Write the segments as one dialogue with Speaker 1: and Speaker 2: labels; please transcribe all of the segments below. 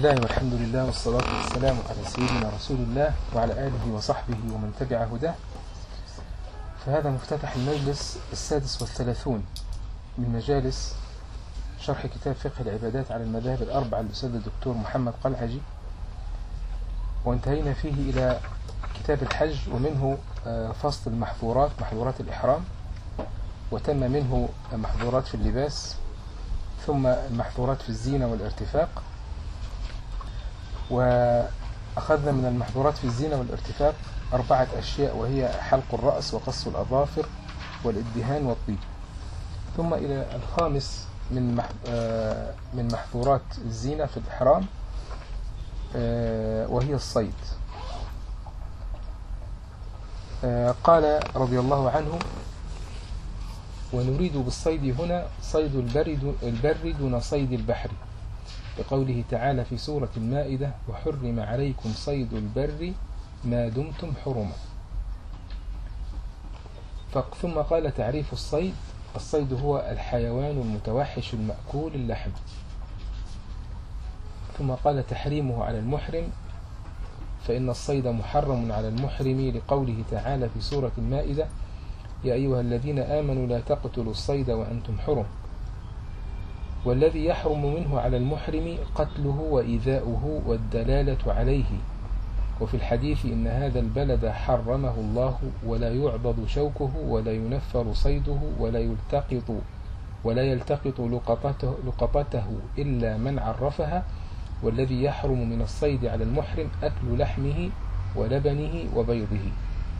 Speaker 1: الله والحمد لله والصلاة والسلام على سيدنا رسول الله وعلى آله وصحبه ومن تبع هداه فهذا مفتتح المجلس السادس والثلاثون من مجالس شرح كتاب فقه العبادات على المذاهب الأربعة للأستاذ الدكتور محمد قلعجي وانتهينا فيه إلى كتاب الحج ومنه فصل المحظورات محظورات الإحرام وتم منه محظورات في اللباس ثم المحظورات في الزينة والارتفاق وأخذنا من المحظورات في الزينة والارتفاق أربعة أشياء وهي حلق الرأس وقص الأظافر والادهان والطيب ثم إلى الخامس من من محظورات الزينة في الإحرام وهي الصيد قال رضي الله عنه ونريد بالصيد هنا صيد البر البر دون صيد البحر لقوله تعالى في سورة المائدة وحرم عليكم صيد البر ما دمتم حرما ثم قال تعريف الصيد الصيد هو الحيوان المتوحش المأكول اللحم ثم قال تحريمه على المحرم فإن الصيد محرم على المحرم لقوله تعالى في سورة المائدة يا أيها الذين آمنوا لا تقتلوا الصيد وأنتم حرم والذي يحرم منه على المحرم قتله وإيذاؤه والدلالة عليه وفي الحديث إن هذا البلد حرمه الله ولا يعضد شوكه ولا ينفر صيده ولا يلتقط ولا يلتقط لقطته, لقطته إلا من عرفها والذي يحرم من الصيد على المحرم أكل لحمه ولبنه وبيضه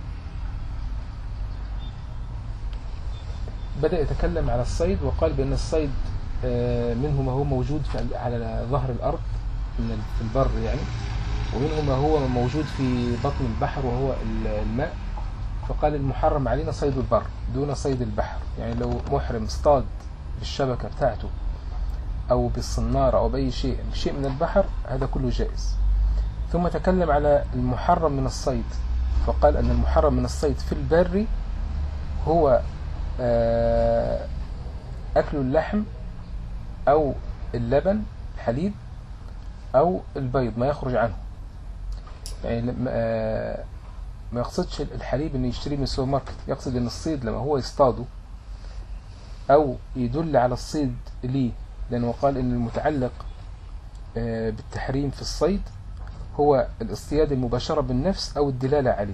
Speaker 1: بدأ يتكلم على الصيد وقال بأن الصيد منه ما هو موجود على ظهر الأرض من البر يعني ومنه ما هو موجود في بطن البحر وهو الماء فقال المحرم علينا صيد البر دون صيد البحر يعني لو محرم اصطاد بالشبكة بتاعته أو بالصنارة أو بأي شيء شيء من البحر هذا كله جائز ثم تكلم على المحرم من الصيد فقال أن المحرم من الصيد في البر هو أكل اللحم أو اللبن الحليب أو البيض ما يخرج عنه يعني ما يقصدش الحليب انه يشتريه من السوبر ماركت يقصد ان الصيد لما هو يصطاده او يدل على الصيد ليه لانه قال ان المتعلق بالتحريم في الصيد هو الاصطياد المباشرة بالنفس او الدلالة عليه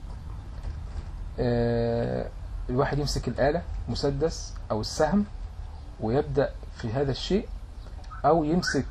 Speaker 1: الواحد يمسك الآلة مسدس او السهم ويبدأ في هذا الشيء او يمسك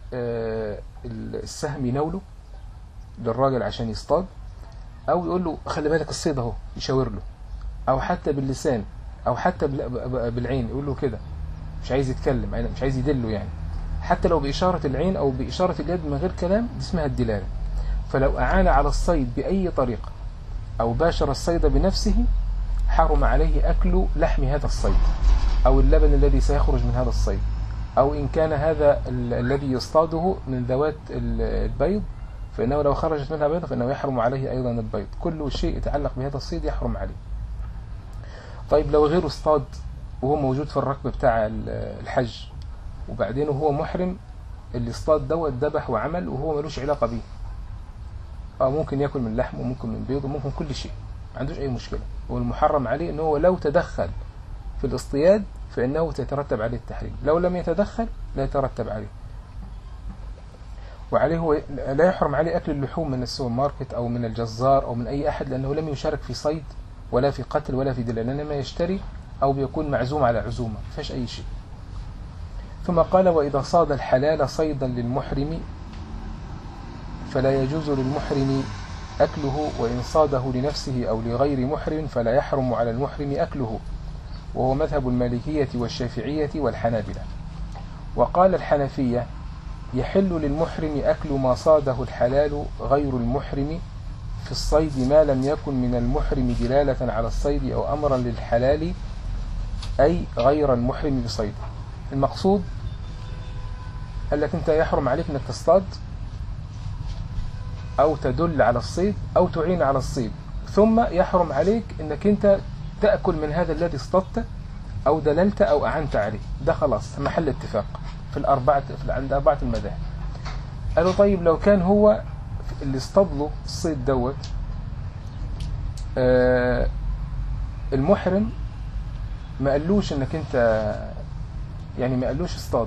Speaker 1: السهم يناوله للراجل عشان يصطاد او يقول له خلي بالك الصيد اهو يشاور له او حتى باللسان او حتى بالعين يقول له كده مش عايز يتكلم مش عايز يدله يعني حتى لو بإشارة العين او بإشارة اليد من غير كلام دي اسمها الدلالة فلو أعان على الصيد بأي طريقة او باشر الصيد بنفسه حرم عليه أكل لحم هذا الصيد او اللبن الذي سيخرج من هذا الصيد او ان كان هذا الذي يصطاده من ذوات البيض فإنه لو خرجت منها بيضة فإنه يحرم عليه أيضا البيض كل شيء يتعلق بهذا الصيد يحرم عليه طيب لو غيره اصطاد وهو موجود في الركب بتاع الحج وبعدين وهو محرم اللي اصطاد دوت ذبح وعمل وهو ملوش علاقة بيه أو ممكن يأكل من لحم وممكن من بيض وممكن كل شيء ما عندوش أي مشكلة والمحرم عليه أنه هو لو تدخل في الاصطياد فإنه تترتب عليه التحريم لو لم يتدخل لا يترتب عليه وعليه هو لا يحرم عليه أكل اللحوم من السوبر ماركت أو من الجزار أو من أي أحد لأنه لم يشارك في صيد ولا في قتل ولا في دلال إنما يشتري أو بيكون معزوم على عزومة ما فيش أي شيء ثم قال وإذا صاد الحلال صيدا للمحرم فلا يجوز للمحرم أكله وإن صاده لنفسه أو لغير محرم فلا يحرم على المحرم أكله وهو مذهب المالكية والشافعية والحنابلة وقال الحنفية يحل للمحرم أكل ما صاده الحلال غير المحرم في الصيد ما لم يكن من المحرم دلالة على الصيد أو أمرا للحلال أي غير المحرم بصيده المقصود قال لك أنت يحرم عليك أنك تصطاد أو تدل على الصيد أو تعين على الصيد ثم يحرم عليك أنك أنت تأكل من هذا الذي اصطدت أو دللت أو أعنت عليه ده خلاص محل اتفاق في الأربعة في عند أربعة المذاهب قالوا طيب لو كان هو اللي اصطاد له الصيد دوت آه، المحرم ما قالوش انك انت يعني ما قالوش اصطاد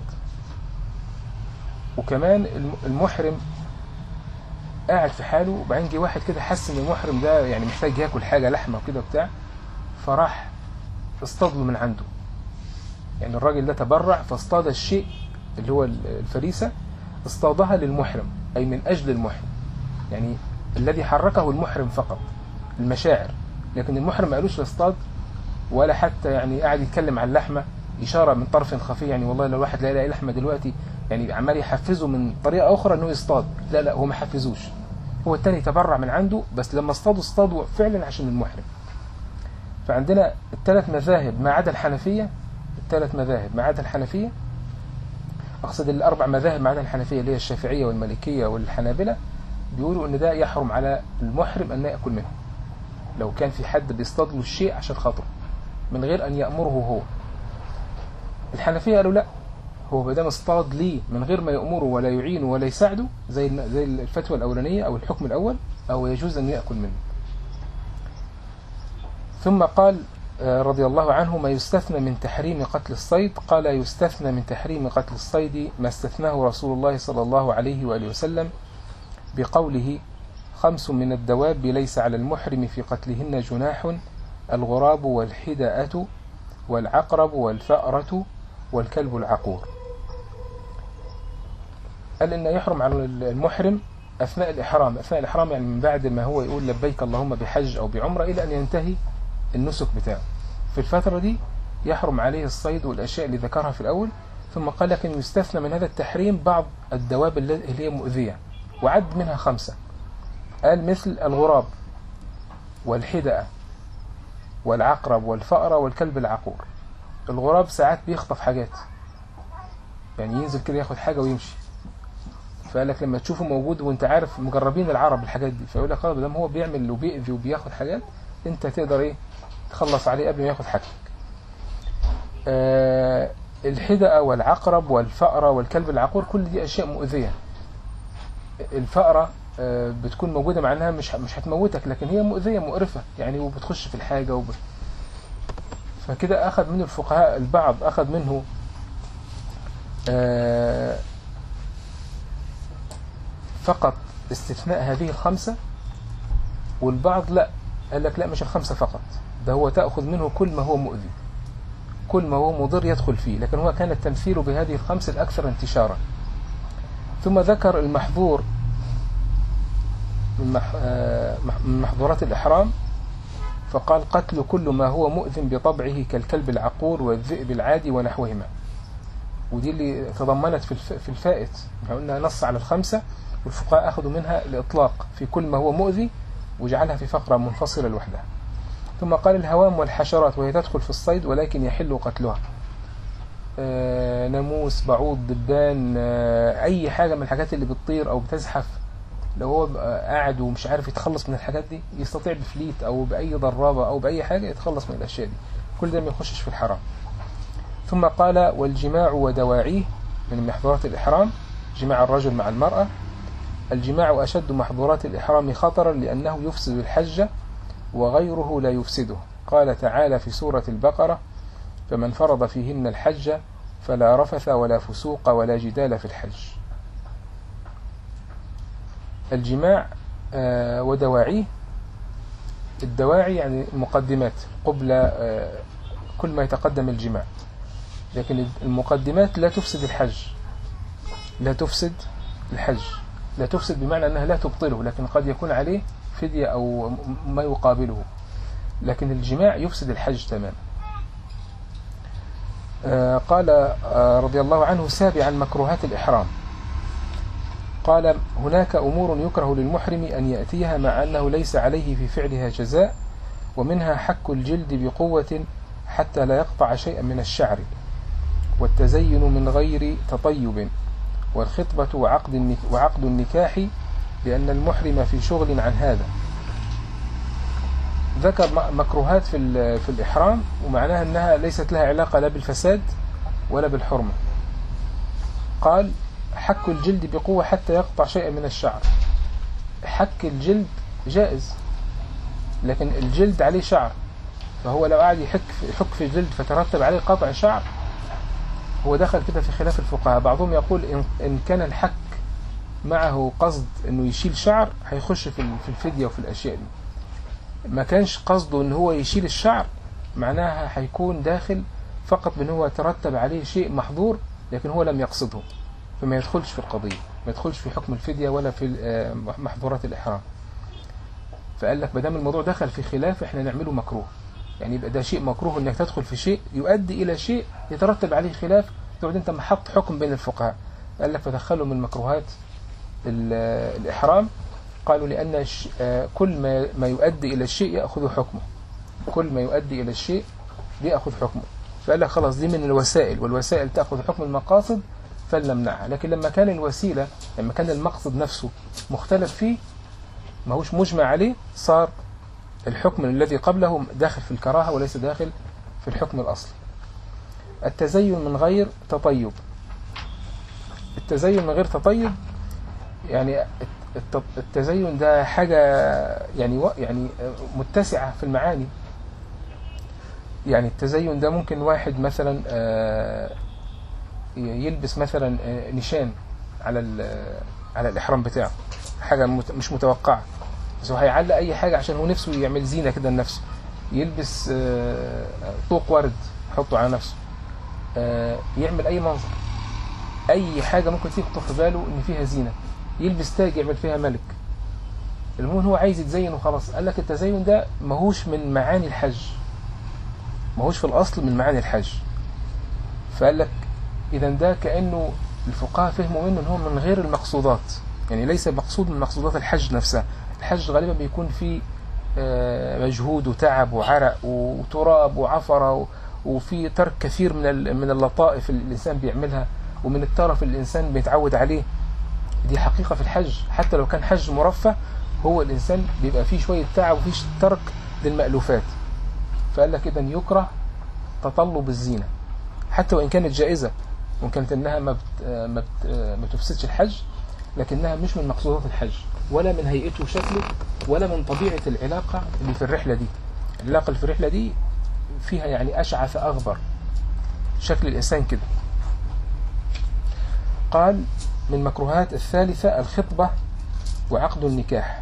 Speaker 1: وكمان الم- المحرم قاعد في حاله وبعدين جه واحد كده حس ان المحرم ده يعني محتاج ياكل حاجه لحمه وكده وبتاع فراح اصطاد له من عنده يعني الراجل ده تبرع فاصطاد الشيء اللي هو الفريسه اصطادها للمحرم اي من اجل المحرم يعني الذي حركه المحرم فقط المشاعر لكن المحرم ما قالوش اصطاد ولا حتى يعني قاعد يتكلم عن اللحمه اشاره من طرف خفي يعني والله لو الواحد لا يلاقي لحمه دلوقتي يعني عمال يحفزه من طريقه اخرى انه يصطاد لا لا هو ما حفزوش هو التاني تبرع من عنده بس لما اصطادوا اصطادوا فعلا عشان المحرم فعندنا الثلاث مذاهب ما عدا الحنفيه الثلاث مذاهب ما عدا الحنفيه اقصد الاربع مذاهب ما عدا الحنفيه اللي هي الشافعيه والمالكيه والحنابله بيقولوا ان ده يحرم على المحرم ان ياكل منه لو كان في حد بيصطاد له الشيء عشان خاطره من غير ان يامره هو الحنفيه قالوا لا هو ما دام اصطاد ليه من غير ما يامره ولا يعينه ولا يساعده زي الم- زي الفتوى الاولانيه او الحكم الاول او يجوز ان ياكل منه ثم قال آه، رضي الله عنه ما يستثنى من تحريم قتل الصيد قال يستثنى من تحريم قتل الصيد ما استثناه رسول الله صلى الله عليه وآله وسلم بقوله خمس من الدواب ليس على المحرم في قتلهن جناح الغراب والحداءة والعقرب والفأرة والكلب العقور قال إن يحرم على المحرم أثناء الإحرام أثناء الإحرام يعني من بعد ما هو يقول لبيك اللهم بحج أو بعمرة إلى أن ينتهي النسك بتاعه في الفترة دي يحرم عليه الصيد والأشياء اللي ذكرها في الأول ثم قال لكن يستثنى من هذا التحريم بعض الدواب اللي اللي هي مؤذية وعد منها خمسة قال مثل الغراب والحدأة والعقرب والفأرة والكلب العقور الغراب ساعات بيخطف حاجات يعني ينزل كده ياخد حاجة ويمشي فقال لك لما تشوفه موجود وانت عارف مجربين العرب الحاجات دي فيقول لك خلاص دام هو بيعمل وبيأذي وبياخد حاجات انت تقدر ايه تخلص عليه قبل ما ياخد حاجتك آه الحدأة والعقرب والفأرة والكلب العقور كل دي أشياء مؤذية الفأرة آه بتكون موجودة مع انها مش مش هتموتك لكن هي مؤذية مقرفة يعني وبتخش في الحاجة وب... فكده أخذ منه الفقهاء البعض أخذ منه آه فقط استثناء هذه الخمسة والبعض لا قال لك لا مش الخمسة فقط ده هو تأخذ منه كل ما هو مؤذي كل ما هو مضر يدخل فيه لكن هو كان التمثيل بهذه الخمس الأكثر انتشارا ثم ذكر المحظور من مح- آه، مح- من محظورات الإحرام فقال قتل كل ما هو مؤذن بطبعه كالكلب العقور والذئب العادي ونحوهما ودي اللي تضمنت في الف- في الفائت احنا قلنا نص على الخمسة والفقهاء أخذوا منها الإطلاق في كل ما هو مؤذي وجعلها في فقرة منفصلة لوحدها ثم قال الهوام والحشرات وهي تدخل في الصيد ولكن يحل قتلها آه، ناموس بعوض دبان آه، أي حاجة من الحاجات اللي بتطير أو بتزحف لو هو بقى قاعد ومش عارف يتخلص من الحاجات دي يستطيع بفليت أو بأي ضرابة أو بأي حاجة يتخلص من الأشياء دي كل ده ما يخشش في الحرام ثم قال والجماع ودواعيه من محظورات الإحرام جماع الرجل مع المرأة الجماع أشد محظورات الإحرام خطرا لأنه يفسد الحج وغيره لا يفسده قال تعالى في سورة البقرة فمن فرض فيهن الحج فلا رفث ولا فسوق ولا جدال في الحج الجماع آه، ودواعيه الدواعي يعني المقدمات قبل آه، كل ما يتقدم الجماع لكن المقدمات لا تفسد الحج لا تفسد الحج لا تفسد بمعنى أنها لا تبطله لكن قد يكون عليه فدية أو ما يقابله لكن الجماع يفسد الحج تماما آه، قال آه، رضي الله عنه سابعا مكروهات الإحرام قال هناك أمور يكره للمحرم أن يأتيها مع أنه ليس عليه في فعلها جزاء ومنها حك الجلد بقوة حتى لا يقطع شيئا من الشعر والتزين من غير تطيب والخطبة وعقد النك- وعقد النكاح لأن المحرم في شغل عن هذا ذكر م- مكروهات في ال- في الإحرام ومعناها أنها ليست لها علاقة لا بالفساد ولا بالحرمة قال حك الجلد بقوة حتى يقطع شيئا من الشعر حك الجلد جائز لكن الجلد عليه شعر فهو لو قعد يحك في يحك في الجلد فترتب عليه قطع شعر هو دخل كده في خلاف الفقهاء بعضهم يقول إن, إن كان الحك معه قصد انه يشيل شعر هيخش في ال- في الفدية وفي الاشياء دي ما كانش قصده ان هو يشيل الشعر معناها هيكون داخل فقط بان هو ترتب عليه شيء محظور لكن هو لم يقصده فما يدخلش في القضية ما يدخلش في حكم الفدية ولا في آه، محظورات الإحرام فقال لك ما دام الموضوع دخل في خلاف احنا نعمله مكروه يعني يبقى ده شيء مكروه انك تدخل في شيء يؤدي الى شيء يترتب عليه خلاف تقعد انت محط حكم بين الفقهاء قال لك فدخلوا من مكروهات ال- الإحرام قالوا لأن الش- آه، كل ما ما يؤدي إلى الشيء يأخذ حكمه كل ما يؤدي إلى الشيء بيأخذ حكمه فقال لك خلاص دي من الوسائل والوسائل تأخذ حكم المقاصد فلنمنعها لكن لما كان الوسيلة لما كان المقصد نفسه مختلف فيه ما هوش مجمع عليه صار الحكم الذي قبله داخل في الكراهة وليس داخل في الحكم الأصلي التزين من غير تطيب التزين من غير تطيب يعني الت- التزين ده حاجة يعني و- يعني متسعة في المعاني يعني التزين ده ممكن واحد مثلا آه، يلبس مثلا آه، نشان على ال- على الإحرام بتاعه حاجة مت- مش متوقعة بس هو هيعلق أي حاجة عشان هو نفسه يعمل زينة كده لنفسه يلبس آه، طوق ورد يحطه على نفسه آه، يعمل أي منظر أي حاجة ممكن تخطر في باله إن فيها زينة يلبس تاج يعمل فيها ملك المهم هو عايز يتزين وخلاص قال لك التزين ده ماهوش من معاني الحج ماهوش في الأصل من معاني الحج فقال لك إذا ده كأنه الفقهاء فهموا منه إن هو من غير المقصودات يعني ليس مقصود من مقصودات الحج نفسها الحج غالبا بيكون فيه آه، مجهود وتعب وعرق وتراب وعفرة و- وفي ترك كثير من ال- من اللطائف اللي الإنسان بيعملها ومن الترف اللي الإنسان بيتعود عليه دي حقيقة في الحج حتى لو كان حج مرفه هو الإنسان بيبقى فيه شوية تعب وفيه ترك للمألوفات فقال لك إذا يكره تطلب الزينة حتى وإن كانت جائزة وإن كانت إنها ما بت ما, بت ما تفسدش الحج لكنها مش من مقصودات الحج ولا من هيئته وشكله ولا من طبيعة العلاقة اللي في الرحلة دي العلاقة اللي في الرحلة دي فيها يعني أشعث أغبر شكل الإنسان كده قال من مكروهات الثالثة الخطبة وعقد النكاح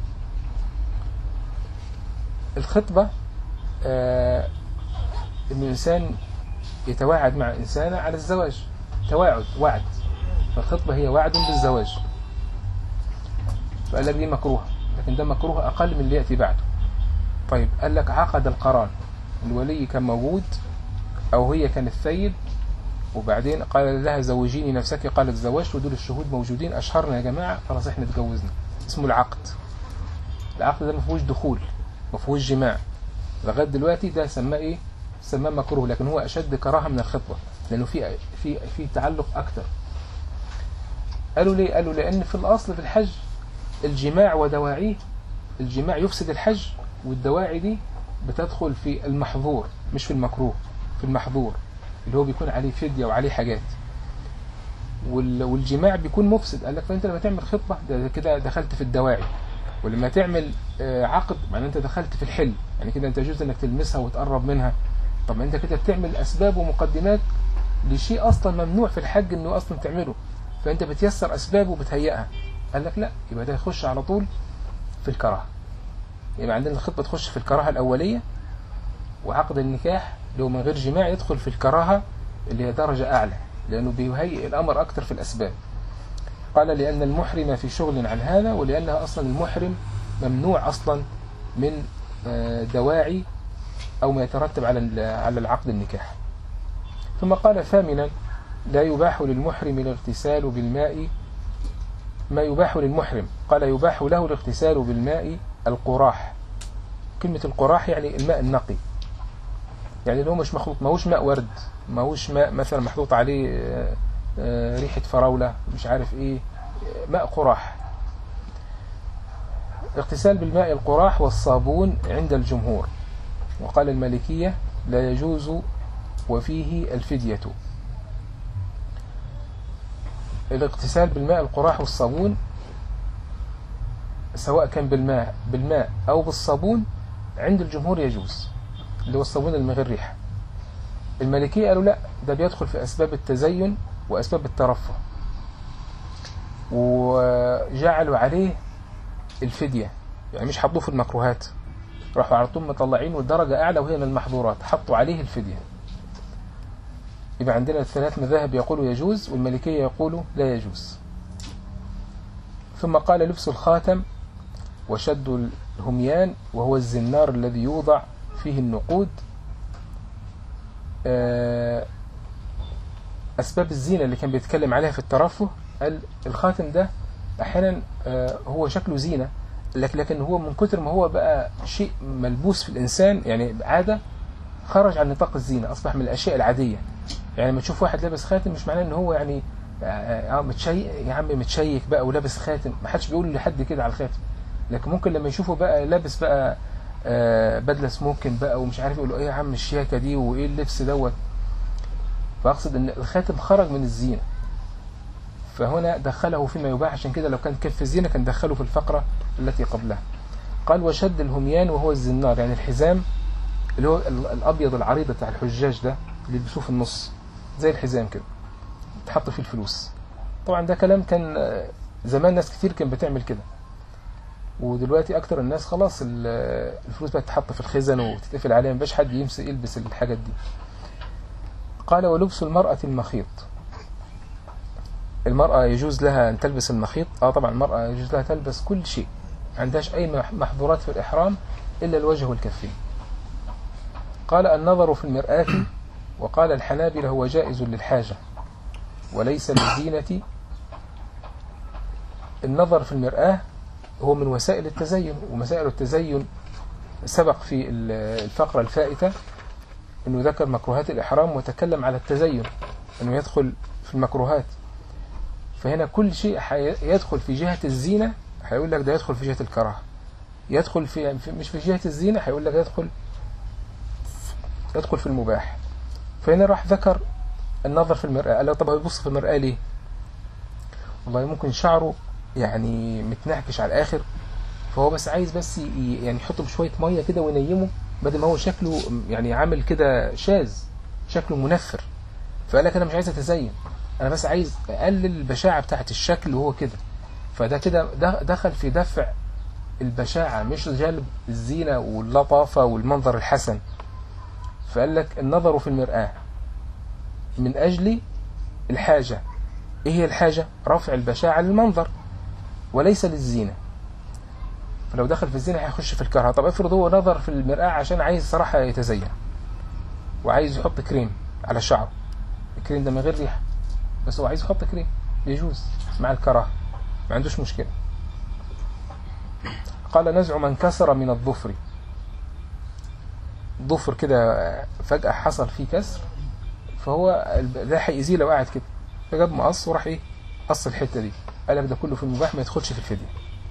Speaker 1: الخطبة آه إن الإنسان يتواعد مع إنسانة على الزواج تواعد وعد فالخطبة هي وعد بالزواج فقال لك دي مكروهة لكن ده مكروه أقل من اللي يأتي بعده طيب قال لك عقد القران الولي كان موجود أو هي كانت ثيب وبعدين قال لها زوجيني نفسك قالت زوجت ودول الشهود موجودين أشهرنا يا جماعة خلاص احنا اتجوزنا اسمه العقد العقد ده ما فيهوش دخول ما فيهوش جماع لغايه دلوقتي ده سماه ايه سماه مكروه لكن هو اشد كراهه من الخطبه لانه في في في تعلق اكتر قالوا ليه قالوا لان في الاصل في الحج الجماع ودواعيه الجماع يفسد الحج والدواعي دي بتدخل في المحظور مش في المكروه في المحظور اللي هو بيكون عليه فدية وعليه حاجات وال- والجماع بيكون مفسد قال لك فانت لما تعمل خطبة ده كده دخلت في الدواعي ولما تعمل آه، عقد معناه انت دخلت في الحل يعني كده انت يجوز انك تلمسها وتقرب منها طب ما انت كده بتعمل اسباب ومقدمات لشيء اصلا ممنوع في الحج انه اصلا تعمله فانت بتيسر اسباب وبتهيئها قال لك لا يبقى ده يخش على طول في الكراهه يبقى عندنا الخطبه تخش في الكراهه الاوليه وعقد النكاح اللي هو من غير جماع يدخل في الكراهه اللي هي درجه اعلى لانه بيهيئ الامر اكثر في الاسباب قال لأن المحرم في شغل عن هذا ولأنها أصلا المحرم ممنوع أصلا من آه، دواعي أو ما يترتب على ال- على العقد النكاح ثم قال ثامنا لا يباح للمحرم الاغتسال بالماء ما يباح للمحرم قال يباح له الاغتسال بالماء القراح كلمة القراح يعني الماء النقي يعني اللي هو مش مخلوط ماهوش ماء ورد ماهوش ماء مثلا محطوط عليه آه، آه، ريحة فراولة مش عارف ايه آه، ماء قراح اغتسال بالماء القراح والصابون عند الجمهور وقال المالكية لا يجوز وفيه الفدية الاغتسال بالماء القراح والصابون سواء كان بالماء بالماء أو بالصابون عند الجمهور يجوز اللي هو الصابون اللي من غير ريحة المالكية قالوا لا ده بيدخل في أسباب التزين وأسباب الترفه وجعلوا عليه الفدية يعني مش حطوه في المكروهات راحوا على طول مطلعين والدرجة أعلى وهي من المحظورات حطوا عليه الفدية يبقى عندنا الثلاث مذاهب يقولوا يجوز والمالكية يقولوا لا يجوز ثم قال لبس الخاتم وشد الهميان وهو الزنار الذي يوضع فيه النقود آه، أسباب الزينة اللي كان بيتكلم عليها في الترفه قال الخاتم ده أحيانا آه، هو شكله زينة لكن لكن هو من كتر ما هو بقى شيء ملبوس في الإنسان يعني عادة خرج عن نطاق الزينة أصبح من الأشياء العادية يعني لما تشوف واحد لابس خاتم مش معناه ان هو يعني اه متشيك يا عم متشيك بقى ولابس خاتم ما حدش بيقول لحد كده على الخاتم لكن ممكن لما يشوفه بقى لابس بقى آه بدله سموكن بقى ومش عارف يقولوا ايه يا عم الشياكه دي وايه اللبس دوت فاقصد ان الخاتم خرج من الزينه فهنا دخله فيما يباح عشان كده لو كان كف الزينه كان دخله في الفقره التي قبلها قال وشد الهميان وهو الزنار يعني الحزام اللي هو الابيض العريض بتاع الحجاج ده اللي يلبسوه في النص زي الحزام كده تحط فيه الفلوس طبعا ده كلام كان آه، زمان ناس كتير كان بتعمل كده ودلوقتي اكتر الناس خلاص ال- الفلوس بقت تتحط في الخزن وتتقفل عليها مبقاش حد يمسك يلبس الحاجات دي قال ولبس المرأة المخيط المرأة يجوز لها أن تلبس المخيط اه طبعا المرأة يجوز لها تلبس كل شيء ما عندهاش أي مح- محظورات في الإحرام إلا الوجه والكفين قال النظر في المرآة وقال الحنابلة هو جائز للحاجة وليس للزينة النظر في المرآة هو من وسائل التزين ومسائل التزين سبق في ال- الفقرة الفائتة أنه ذكر مكروهات الإحرام وتكلم على التزين أنه يدخل في المكروهات فهنا كل شيء حي- يدخل في جهة الزينة هيقول لك ده يدخل في جهة الكراهة يدخل في في- مش في جهة الزينة هيقول لك يدخل يدخل في المباح فهنا راح ذكر النظر في المرآة قال له طب هيبص في المرآة ليه والله ممكن شعره يعني متنعكش على الآخر فهو بس عايز بس ي- يعني يحطه بشوية مية كده وينيمه بدل ما هو شكله يعني عامل كده شاذ شكله منفر فقال لك انا مش عايز اتزين انا بس عايز اقلل البشاعة بتاعت الشكل وهو كده فده كده ده- دخل في دفع البشاعة مش جلب الزينة واللطافة والمنظر الحسن فقال لك النظر في المرآة من أجل الحاجة إيه هي الحاجة؟ رفع البشاعة للمنظر وليس للزينة فلو دخل في الزينة هيخش في الكراهة طب افرض هو نظر في المرآة عشان عايز صراحة يتزين وعايز يحط كريم على شعره الكريم ده من غير ريحة بس هو عايز يحط كريم يجوز مع الكراهة ما عندوش مشكلة قال نزع من كسر من الظفر ضفر كده فجأة حصل فيه كسر فهو الب- ده هيأذيه لو قاعد كده فجاب مقص وراح ايه قص الحتة دي قال لك ده كله في المباح ما يدخلش في الفدية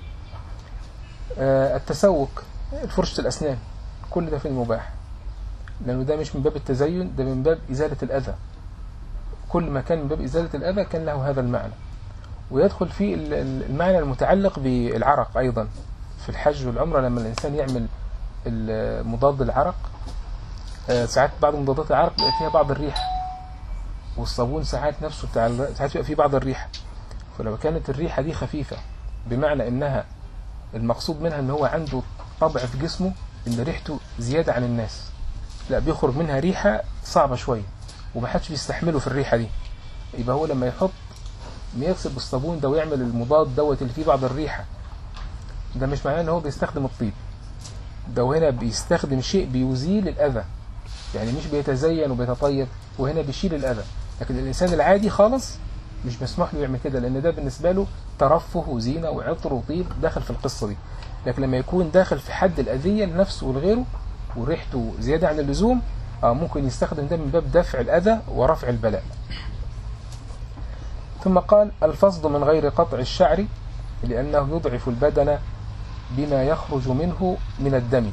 Speaker 1: آه، التسوق فرشة الأسنان كل ده في المباح لأنه ده مش من باب التزين ده من باب إزالة الأذى كل ما كان من باب إزالة الأذى كان له هذا المعنى ويدخل فيه ال- ال- المعنى المتعلق بالعرق أيضا في الحج والعمرة لما الإنسان يعمل ال- مضاد العرق آه، ساعات بعض مضادات العرق بيبقى فيها بعض الريحة والصابون ساعات نفسه بتاع ال- ساعات بيبقى فيه بعض الريحة فلو كانت الريحة دي خفيفة بمعنى انها المقصود منها ان هو عنده طبع في جسمه ان ريحته زيادة عن الناس لا بيخرج منها ريحة صعبة شوية ومحدش بيستحمله في الريحة دي يبقى هو لما يحط ما يغسل بالصابون ده ويعمل المضاد دوت اللي فيه بعض الريحة ده مش معناه ان هو بيستخدم الطيب ده وهنا بيستخدم شيء بيزيل الأذى يعني مش بيتزين وبيتطيب وهنا بيشيل الأذى لكن الإنسان العادي خالص مش مسموح له يعمل كده لأن ده بالنسبة له ترفه وزينة وعطر وطيب داخل في القصة دي لكن لما يكون داخل في حد الأذية لنفسه ولغيره وريحته زيادة عن اللزوم آه ممكن يستخدم ده من باب دفع الأذى ورفع البلاء ثم قال الفصد من غير قطع الشعر لأنه يضعف البدن بما يخرج منه من الدم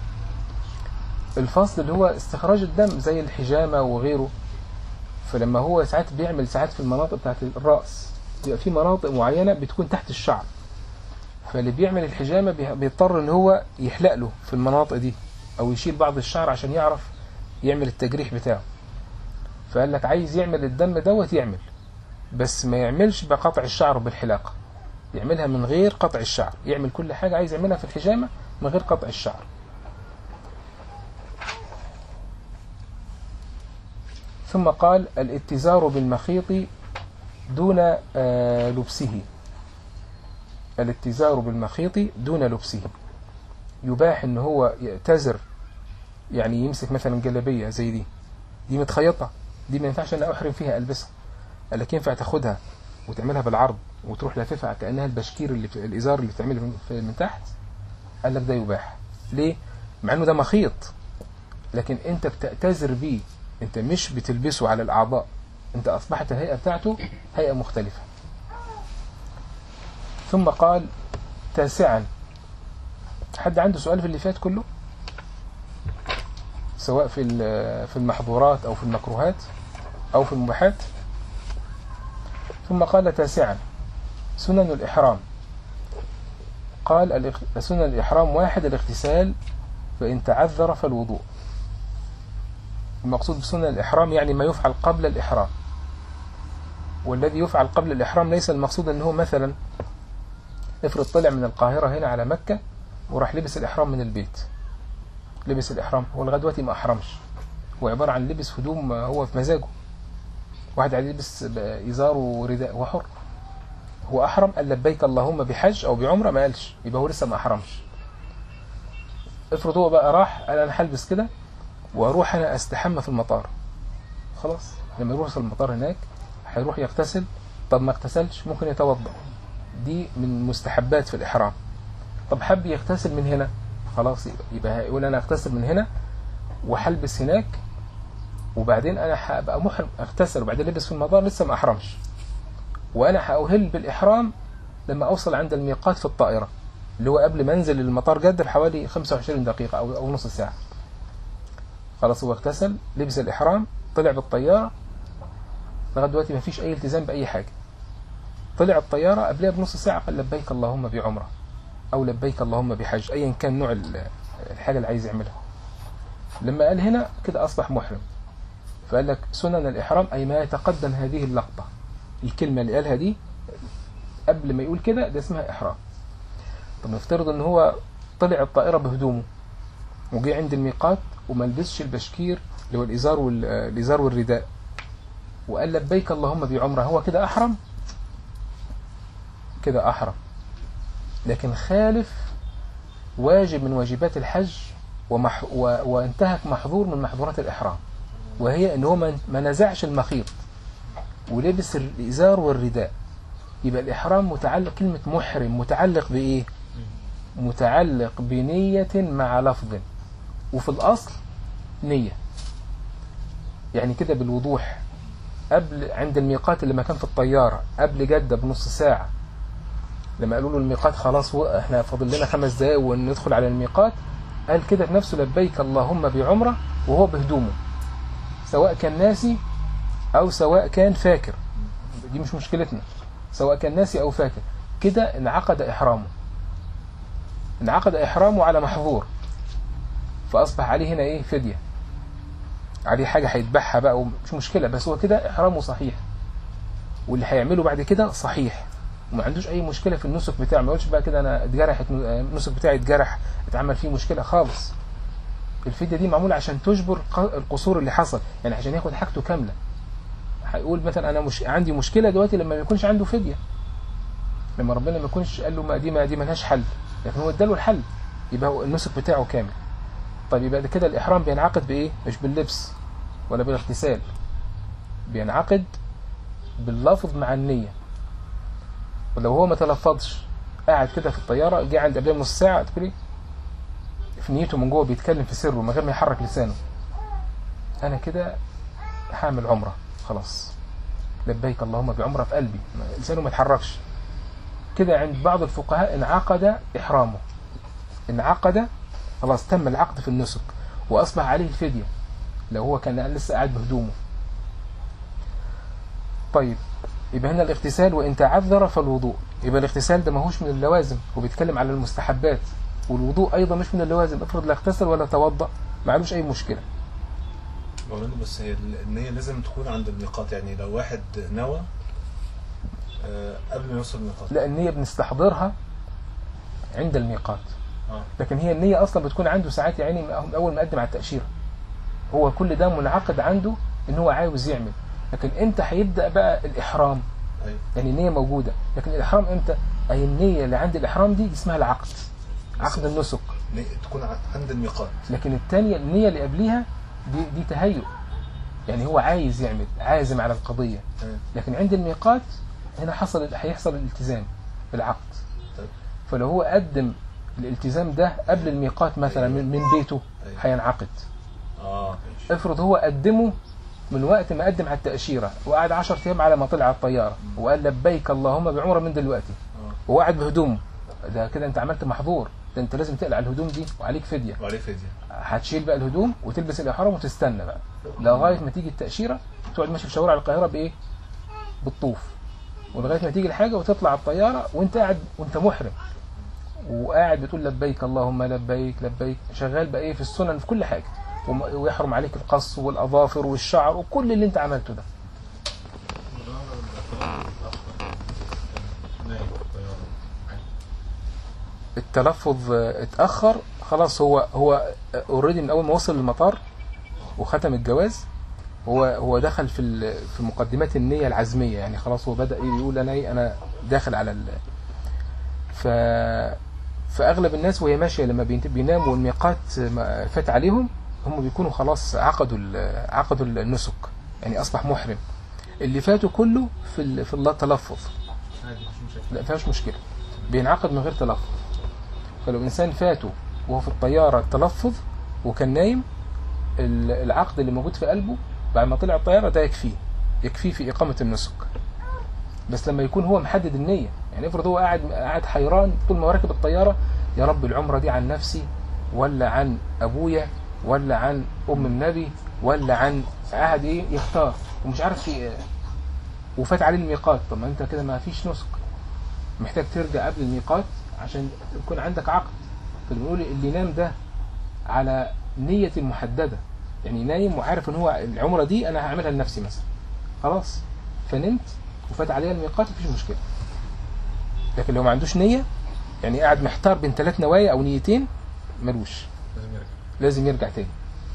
Speaker 1: الفصل اللي هو استخراج الدم زي الحجامة وغيره فلما هو ساعات بيعمل ساعات في المناطق بتاعت الرأس بيبقى في مناطق معينة بتكون تحت الشعر فاللي بيعمل الحجامة بي- بيضطر ان هو يحلق له في المناطق دي او يشيل بعض الشعر عشان يعرف يعمل التجريح بتاعه فقال لك عايز يعمل الدم دوت يعمل بس ما يعملش بقطع الشعر بالحلاقة يعملها من غير قطع الشعر يعمل كل حاجة عايز يعملها في الحجامة من غير قطع الشعر ثم قال الاتزار بالمخيط دون آه، لبسه الاتزار بالمخيط دون لبسه يباح ان هو يأتزر يعني يمسك مثلا جلابية زي دي دي متخيطة دي ما ينفعش انا احرم فيها البسها قال لك ينفع تاخدها وتعملها بالعرض وتروح لاففها كانها البشكير اللي في الازار اللي بتعمله من, في- من تحت قال لك ده يباح ليه مع انه ده مخيط لكن انت بتأتزر بيه انت مش بتلبسه على الاعضاء انت اصبحت الهيئة بتاعته هيئة مختلفة ثم قال تاسعا حد عنده سؤال في اللي فات كله سواء في ال- في المحظورات او في المكروهات او في المباحات ثم قال تاسعا سنن الإحرام قال الاغ- سنن الإحرام واحد الاغتسال فإن تعذر فالوضوء المقصود بسنن الإحرام يعني ما يفعل قبل الإحرام والذي يفعل قبل الإحرام ليس المقصود أنه مثلا افرض طلع من القاهرة هنا على مكة وراح لبس الإحرام من البيت لبس الإحرام هو لغاية دلوقتي ما أحرمش هو عبارة عن لبس هدوم هو في مزاجه واحد عايز يلبس إزار ورداء هو حر هو أحرم قال لبيك اللهم بحج أو بعمرة ما قالش يبقى هو لسه ما أحرمش افرض هو بقى راح قال أنا هلبس كده وأروح أنا أستحمى في المطار خلاص لما يروح المطار هناك هيروح يغتسل طب ما اغتسلش ممكن يتوضأ دي من مستحبات في الإحرام طب حب يغتسل من هنا خلاص يبقى, يبقى هيقول أنا أغتسل من هنا وهلبس هناك وبعدين انا هبقى محرم اغتسل وبعدين لبس في المطار لسه ما احرمش وانا هأهل بالاحرام لما اوصل عند الميقات في الطائره اللي هو قبل ما انزل المطار جده بحوالي 25 دقيقه او او نص ساعه خلاص هو اغتسل لبس الاحرام طلع بالطياره لغايه دلوقتي ما فيش اي التزام باي حاجه طلع الطياره قبلها بنص ساعه قال لبيك اللهم بعمره او لبيك اللهم بحج ايا كان نوع ال- الحاجه اللي عايز يعملها لما قال هنا كده اصبح محرم فقال لك سنن الإحرام أي ما يتقدم هذه اللقطة الكلمة اللي قالها دي قبل ما يقول كده ده اسمها إحرام طب نفترض ان هو طلع الطائرة بهدومه وجي عند الميقات وما لبسش البشكير اللي هو الإزار والإزار والرداء وقال لبيك اللهم بعمرة هو كده أحرم كده أحرم لكن خالف واجب من واجبات الحج ومح و... وانتهك محظور من محظورات الإحرام وهي ان هو ما ما نزعش المخيط ولبس الإزار والرداء يبقى الإحرام متعلق كلمة محرم متعلق بإيه متعلق بنية مع لفظ وفي الأصل نية يعني كده بالوضوح قبل عند الميقات اللي ما كان في الطيارة قبل جدة بنص ساعة لما قالوا له الميقات خلاص و- احنا فاضل لنا خمس دقايق وندخل على الميقات قال كده بنفسه لبيك اللهم بعمرة وهو بهدومه سواء كان ناسي أو سواء كان فاكر دي مش مشكلتنا سواء كان ناسي أو فاكر كده انعقد إحرامه انعقد إحرامه على محظور فأصبح عليه هنا إيه فدية عليه حاجة هيذبحها بقى مش مشكلة بس هو كده إحرامه صحيح واللي هيعمله بعد كده صحيح وما عندوش أي مشكلة في النسك بتاعه ما يقولش بقى كده أنا اتجرحت النسك بتاعي اتجرح اتعمل فيه مشكلة خالص الفدية دي معمولة عشان تجبر ق- القصور اللي حصل يعني عشان ياخد حاجته كاملة هيقول مثلا أنا مش عندي مشكلة دلوقتي لما ما يكونش عنده فدية لما ربنا ما يكونش قال له ما دي ما دي ملهاش حل لكن هو اداله الحل يبقى هو النسك بتاعه كامل طيب يبقى ده كده الإحرام بينعقد بإيه؟ مش باللبس ولا بالاغتسال بينعقد باللفظ مع النية ولو هو ما تلفظش قاعد كده في الطيارة جه عند قبلها نص ساعة تقول ايه؟ في نيته من جوه بيتكلم في سره من غير ما يحرك لسانه أنا كده هعمل عمرة خلاص لبيك اللهم بعمرة في قلبي ما- لسانه ما يتحركش كده عند بعض الفقهاء انعقد إحرامه انعقد خلاص تم العقد في النسك وأصبح عليه الفدية لو هو كان لسه قاعد بهدومه طيب يبقى هنا الاغتسال وإن تعذر فالوضوء يبقى الاغتسال ده ماهوش من اللوازم وبيتكلم على المستحبات والوضوء أيضا مش من اللوازم افرض لا اغتسل ولا توضأ ما علوش أي مشكلة
Speaker 2: مولانا بس هي النية لازم تكون عند الميقات يعني لو واحد نوى آه، قبل ما يوصل الميقات
Speaker 1: لا النية بنستحضرها عند الميقات
Speaker 2: اه
Speaker 1: لكن هي النية أصلا بتكون عنده ساعات يعني من أول ما قدم على التأشيرة هو كل ده منعقد عنده إن هو عاوز يعمل لكن إمتى هيبدأ بقى الإحرام
Speaker 2: ايوه
Speaker 1: يعني النية موجودة لكن الإحرام إمتى أي النية اللي عند الإحرام دي اسمها العقد عقد النسك
Speaker 2: نية تكون ع- عند الميقات
Speaker 1: لكن الثانية النية اللي قبليها دي, دي تهيؤ يعني هو عايز يعمل عازم على القضية
Speaker 2: تمام
Speaker 1: لكن عند الميقات هنا حصل هيحصل الالتزام بالعقد
Speaker 2: طيب
Speaker 1: فلو هو قدم الالتزام ده قبل الميقات مثلا من, من بيته
Speaker 2: أيوة.
Speaker 1: هينعقد
Speaker 2: اه
Speaker 1: افرض هو قدمه من وقت ما قدم على التأشيرة وقعد 10 أيام على ما طلع على الطيارة وقال لبيك اللهم بعمرة من دلوقتي
Speaker 2: اه
Speaker 1: وقعد بهدومه ده كده انت عملت محظور ده انت لازم تقلع الهدوم دي وعليك فدية
Speaker 2: وعليه فدية
Speaker 1: هتشيل بقى الهدوم وتلبس الإحرام وتستنى بقى لغاية ما تيجي التأشيرة تقعد ماشي في شوارع القاهرة بإيه؟ بالطوف ولغاية ما تيجي الحاجة وتطلع الطيارة وانت قاعد وانت محرم وقاعد بتقول لبيك اللهم لبيك لبيك شغال بقى ايه في السنن في كل حاجة وم- ويحرم عليك القص والأظافر والشعر وكل اللي انت عملته ده التلفظ آه، اتأخر خلاص هو هو اوريدي من أول ما وصل المطار وختم الجواز هو هو دخل في ال- في مقدمات النية العزمية يعني خلاص هو بدأ يقول أنا إيه أنا داخل على ال ف فأغلب الناس وهي ماشية لما بينت- بيناموا والميقات ما فات عليهم هم بيكونوا خلاص عقدوا ال- عقدوا النسك يعني أصبح محرم اللي فاتوا كله في ال- في التلفظ لا فيهاش مشكلة بينعقد من غير تلفظ فلو إنسان فاته وهو في الطيارة التلفظ وكان نايم ال- العقد اللي موجود في قلبه بعد ما طلع الطيارة ده يكفيه يكفيه في إقامة النسك بس لما يكون هو محدد النية يعني افرض هو قاعد قاعد حيران طول ما هو راكب الطيارة يا رب العمرة دي عن نفسي ولا عن أبويا ولا عن أم النبي ولا عن قاعد إيه يختار ومش عارف في إيه. وفات عليه الميقات طب ما أنت كده ما فيش نسك محتاج ترجع قبل الميقات عشان يكون عندك عقد فبنقول اللي نام ده على نية محددة يعني نايم وعارف ان هو العمرة دي انا هعملها لنفسي مثلا خلاص فنمت وفات عليها الميقات مفيش مشكلة لكن لو ما عندوش نية يعني قاعد محتار بين ثلاث نوايا او نيتين ملوش
Speaker 2: لازم يرجع
Speaker 1: لازم يرجع تاني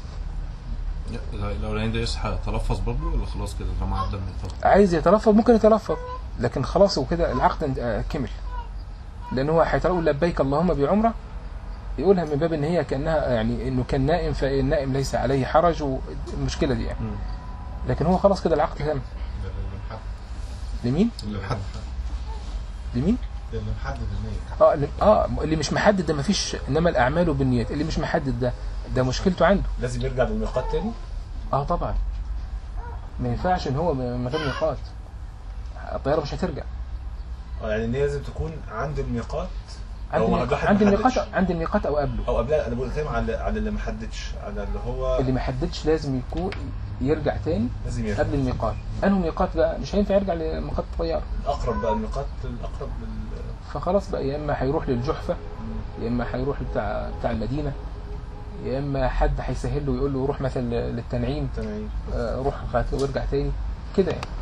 Speaker 3: لو العين ده يصحى تلفظ برضه ولا خلاص كده طالما عدى من الفترة
Speaker 1: عايز يتلفظ ممكن يتلفظ لكن خلاص وكده العقد آه، كمل لان هو هيقول لبيك اللهم بعمره يقولها من باب ان هي كانها يعني انه كان نائم فالنائم ليس عليه حرج والمشكله دي يعني
Speaker 3: مم.
Speaker 1: لكن هو خلاص كده العقد تم لمين؟
Speaker 3: اللي محدد
Speaker 1: لمين؟
Speaker 2: اللي محدد النية
Speaker 1: اه اللي- اه اللي مش محدد ده مفيش انما الاعمال بالنيات اللي مش محدد ده ده مشكلته عنده
Speaker 2: لازم يرجع للميقات تاني
Speaker 1: اه طبعا ما ينفعش ان هو من غير ميقات الطياره مش هترجع
Speaker 2: اه يعني النية لازم تكون عند الميقات
Speaker 1: عند
Speaker 2: أو
Speaker 1: الميقات
Speaker 2: الواحد
Speaker 1: عند
Speaker 2: ما
Speaker 1: الميقات
Speaker 2: حددش.
Speaker 1: عند الميقات او قبله
Speaker 2: او قبلها انا بقول كلام على على اللي ما حددش على اللي هو
Speaker 1: اللي ما حددش لازم يكون يرجع تاني
Speaker 2: لازم يرجع
Speaker 1: قبل الميقات انه ميقات بقى مش هينفع يرجع لميقات الطياره
Speaker 2: الاقرب بقى الميقات الاقرب لل
Speaker 1: فخلاص بقى يا اما هيروح للجحفه يا اما هيروح بتاع بتاع المدينه يا اما حد هيسهل له ويقول له روح مثلا للتنعيم
Speaker 2: تمام
Speaker 1: آه، روح خات- وارجع تاني كده يعني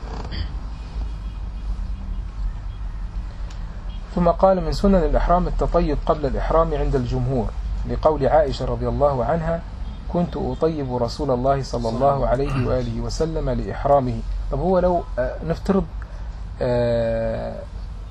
Speaker 1: ثم قال من سنن الإحرام التطيب قبل الإحرام عند الجمهور لقول عائشة رضي الله عنها كنت أطيب رسول الله صلى الله عليه وآله وسلم لإحرامه طب هو لو آه، نفترض آه،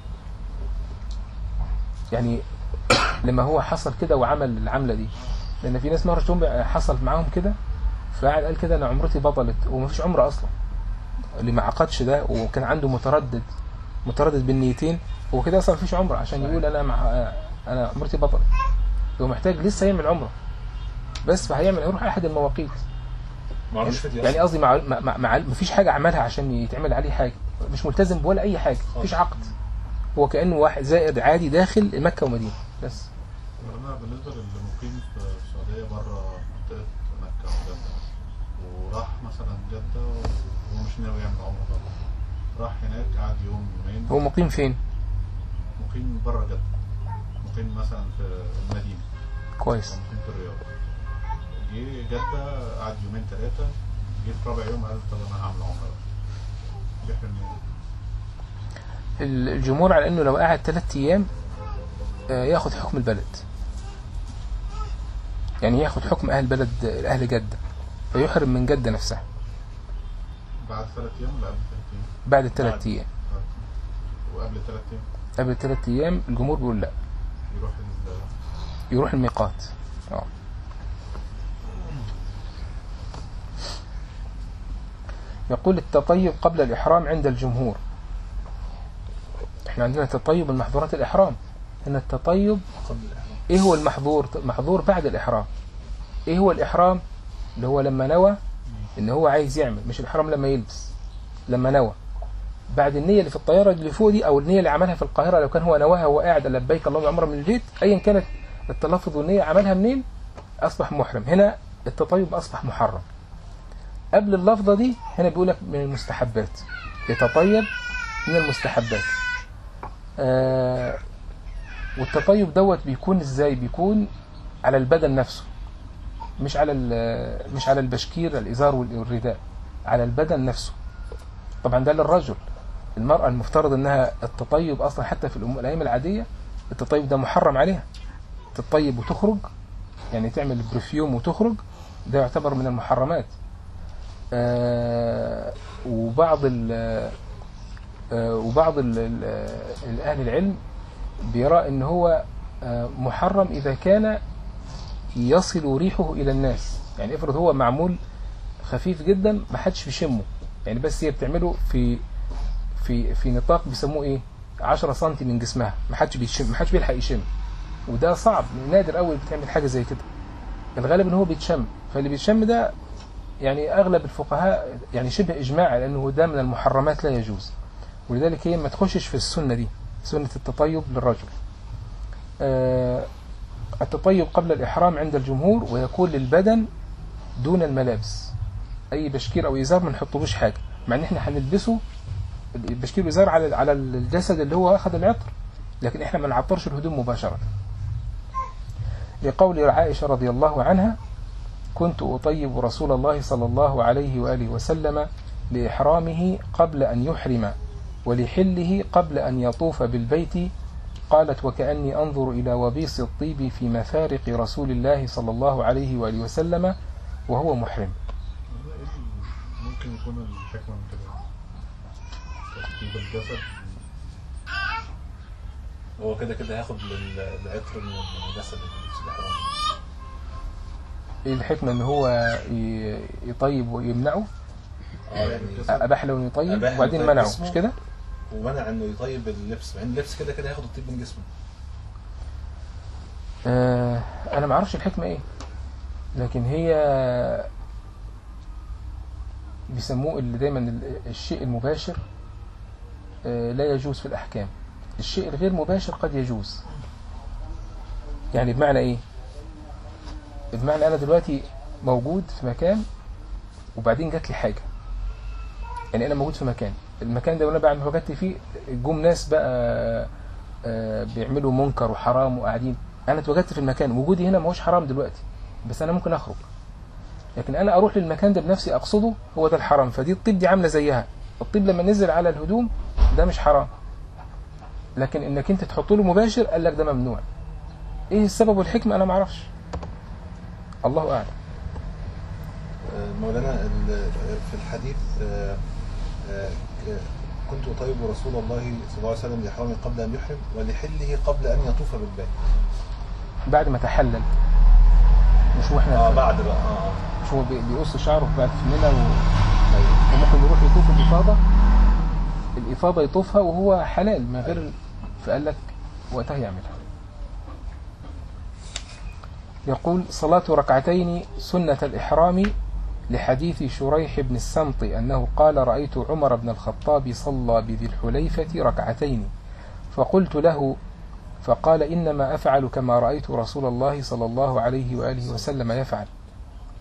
Speaker 1: يعني لما هو حصل كده وعمل العملة دي لأن في ناس مرة تقوم حصل معاهم كده فقعد قال كده أنا عمرتي بطلت ومفيش عمرة أصلا اللي ما عقدش ده وكان عنده متردد متردد بالنيتين هو كده اصلا مفيش عمره عشان يقول انا مع انا عمرتي بطل هو محتاج لسه يعمل عمره بس فهيعمل هيروح احد المواقيت
Speaker 2: معلوش فدية
Speaker 1: يعني قصدي مع مع مع- مع مفيش حاجه عملها عشان يتعمل عليه حاجه مش ملتزم بولا اي حاجه مفيش عقد هو كانه واحد زائر عادي داخل مكه ومدينه بس
Speaker 4: انا بالنسبه للمقيم في السعوديه بره منطقه مكه وجده وراح مثلا جده وهو مش ناوي يعمل عمره طبعا راح هناك قعد يوم يومين
Speaker 1: هو مقيم فين
Speaker 4: مقيم بره جدة مقيم مثلا في المدينة أو
Speaker 1: كويس
Speaker 4: مقيم في الرياض جه جدة قعد يومين ثلاثة جه في رابع يوم قال طب أنا هعمل عمرة بقى يحرم منين؟
Speaker 1: الجمهور على انه لو قعد ثلاثة ايام آه، ياخد حكم البلد يعني ياخد حكم اهل بلد اهل جدة فيحرم من جدة نفسها
Speaker 4: بعد ثلاث أيام ولا قبل ثلاث أيام؟
Speaker 1: بعد الثلاث ايام
Speaker 4: وقبل ثلاث أيام
Speaker 1: قبل الثلاث ايام الجمهور بيقول لا
Speaker 4: يروح ال-
Speaker 1: يروح الميقات اه يقول التطيب قبل الإحرام عند الجمهور احنا عندنا تطيب من محظورات الإحرام هنا التطيب
Speaker 2: قبل الإحرام
Speaker 1: ايه هو المحظور محظور بعد الإحرام ايه هو الإحرام اللي هو لما نوى ان هو عايز يعمل مش الإحرام لما يلبس لما نوى بعد النية اللي في الطيارة اللي فوق دي او النية اللي عملها في القاهرة لو كان هو نواها وهو قاعد لبيك اللهم عمره من البيت ايا كانت التلفظ والنية عملها منين اصبح محرم هنا التطيب اصبح محرم قبل اللفظة دي هنا بيقولك من المستحبات يتطيب من المستحبات آه والتطيب دوت بيكون ازاي بيكون على البدن نفسه مش على ال- مش على البشكير الازار وال- والرداء على البدن نفسه طبعا ده للرجل المرأة المفترض انها التطيب اصلا حتى في الأم- الايام العادية التطيب ده محرم عليها تطيب وتخرج يعني تعمل برفيوم وتخرج ده يعتبر من المحرمات آه وبعض ال آه وبعض ال ال اهل العلم بيرى ان هو آه محرم اذا كان يصل ريحه الى الناس يعني افرض هو معمول خفيف جدا ما حدش بيشمه يعني بس هي بتعمله في في في نطاق بيسموه ايه 10 سم من جسمها ما حدش بيشم ما حدش بيلحق يشم وده صعب نادر قوي بتعمل حاجه زي كده الغالب ان هو بيتشم فاللي بيتشم ده يعني اغلب الفقهاء يعني شبه اجماع لانه ده من المحرمات لا يجوز ولذلك هي ما تخشش في السنه دي سنه التطيب للرجل آه التطيب قبل الاحرام عند الجمهور ويكون للبدن دون الملابس اي بشكير او ازار ما نحطلوش حاجه مع ان احنا هنلبسه البشكير والازار على على الجسد اللي هو اخذ العطر لكن احنا ما نعطرش الهدوم مباشره لقول عائشه رضي الله عنها كنت أطيب رسول الله صلى الله عليه وآله وسلم لإحرامه قبل أن يحرم ولحله قبل أن يطوف بالبيت قالت وكأني أنظر إلى وبيص الطيب في مفارق رسول الله صلى الله عليه وآله وسلم وهو محرم
Speaker 4: والله ايه ال- ممكن يكون الحكمة من كده ترتيب الجسد
Speaker 2: هو كده كده هياخد لل- العطر من الجسد اللي في الإحرام
Speaker 1: إيه الحكمة إن هو ي- يطيب ويمنعه
Speaker 2: اه يعني
Speaker 1: أباح له إنه يطيب
Speaker 2: أباح
Speaker 1: وبعدين
Speaker 2: يطيب
Speaker 1: منعه
Speaker 2: جسمه.
Speaker 1: مش كده؟
Speaker 2: ومنع انه يطيب اللبس مع ان اللبس كده كده هياخد الطيب من جسمه
Speaker 1: آه أنا ما أعرفش الحكمة إيه لكن هي بيسموه اللي دايما ال- الشيء المباشر آه لا يجوز في الأحكام الشيء الغير مباشر قد يجوز يعني بمعنى إيه بمعنى أنا دلوقتي موجود في مكان وبعدين جات لي حاجة يعني أنا موجود في مكان المكان ده وأنا بعد ما وجدت فيه جم ناس بقى آه، بيعملوا منكر وحرام وقاعدين انا اتوجدت في المكان وجودي هنا ما هوش حرام دلوقتي بس انا ممكن اخرج لكن انا اروح للمكان ده بنفسي اقصده هو ده الحرام فدي الطيب دي عامله زيها الطيب لما نزل على الهدوم ده مش حرام لكن انك انت تحط له مباشر قال لك ده ممنوع ايه السبب والحكمه انا ما اعرفش الله اعلم
Speaker 2: آه، مولانا ال- في الحديث آه، آه، ك- كنت أطيب رسول الله صلى الله عليه وسلم لإحرامه قبل أن يحرم ولحله قبل أن يطوف بالبيت
Speaker 1: بعد ما تحلل مش واحنا
Speaker 2: اه بعد بقى اه
Speaker 1: مش هو بي- بيقص شعره بعد في منى و... وممكن يروح يطوف الإفاضة الإفاضة يطوفها وهو حلال من غير فقال لك وقتها يعملها يقول صلاة ركعتين سنة الإحرام لحديث شريح بن السمط أنه قال رأيت عمر بن الخطاب صلى بذي الحليفة ركعتين فقلت له فقال إنما أفعل كما رأيت رسول الله صلى الله عليه وآله وسلم يفعل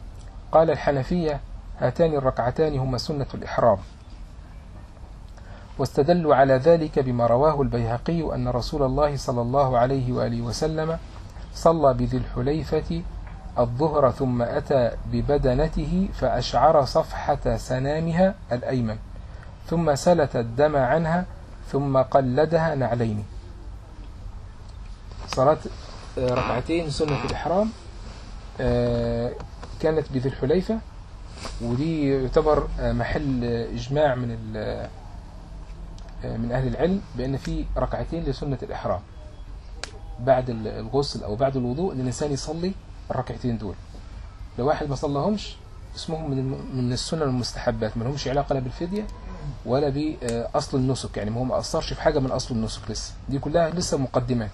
Speaker 1: قال الحنفية هاتان الركعتان هما سنة الإحرام واستدلوا على ذلك بما رواه البيهقي أن رسول الله صلى الله عليه وآله وسلم صلى بذي الحليفة الظهر ثم أتى ببدنته فأشعر صفحة سنامها الأيمن ثم سلت الدم عنها ثم قلدها نعلين صلاة آه، ركعتين سنة الإحرام آه، كانت بذي الحليفة ودي يعتبر آه، محل آه، إجماع من ال- آه، من أهل العلم بأن في ركعتين لسنة الإحرام بعد ال- الغسل أو بعد الوضوء إن الإنسان يصلي الركعتين دول لو واحد ما صلىهمش اسمهم من الم- من السنن المستحبات ما لهمش علاقة لا بالفدية ولا بأصل النسك يعني ما هو ما أثرش في حاجة من أصل النسك لسه دي كلها لسه مقدمات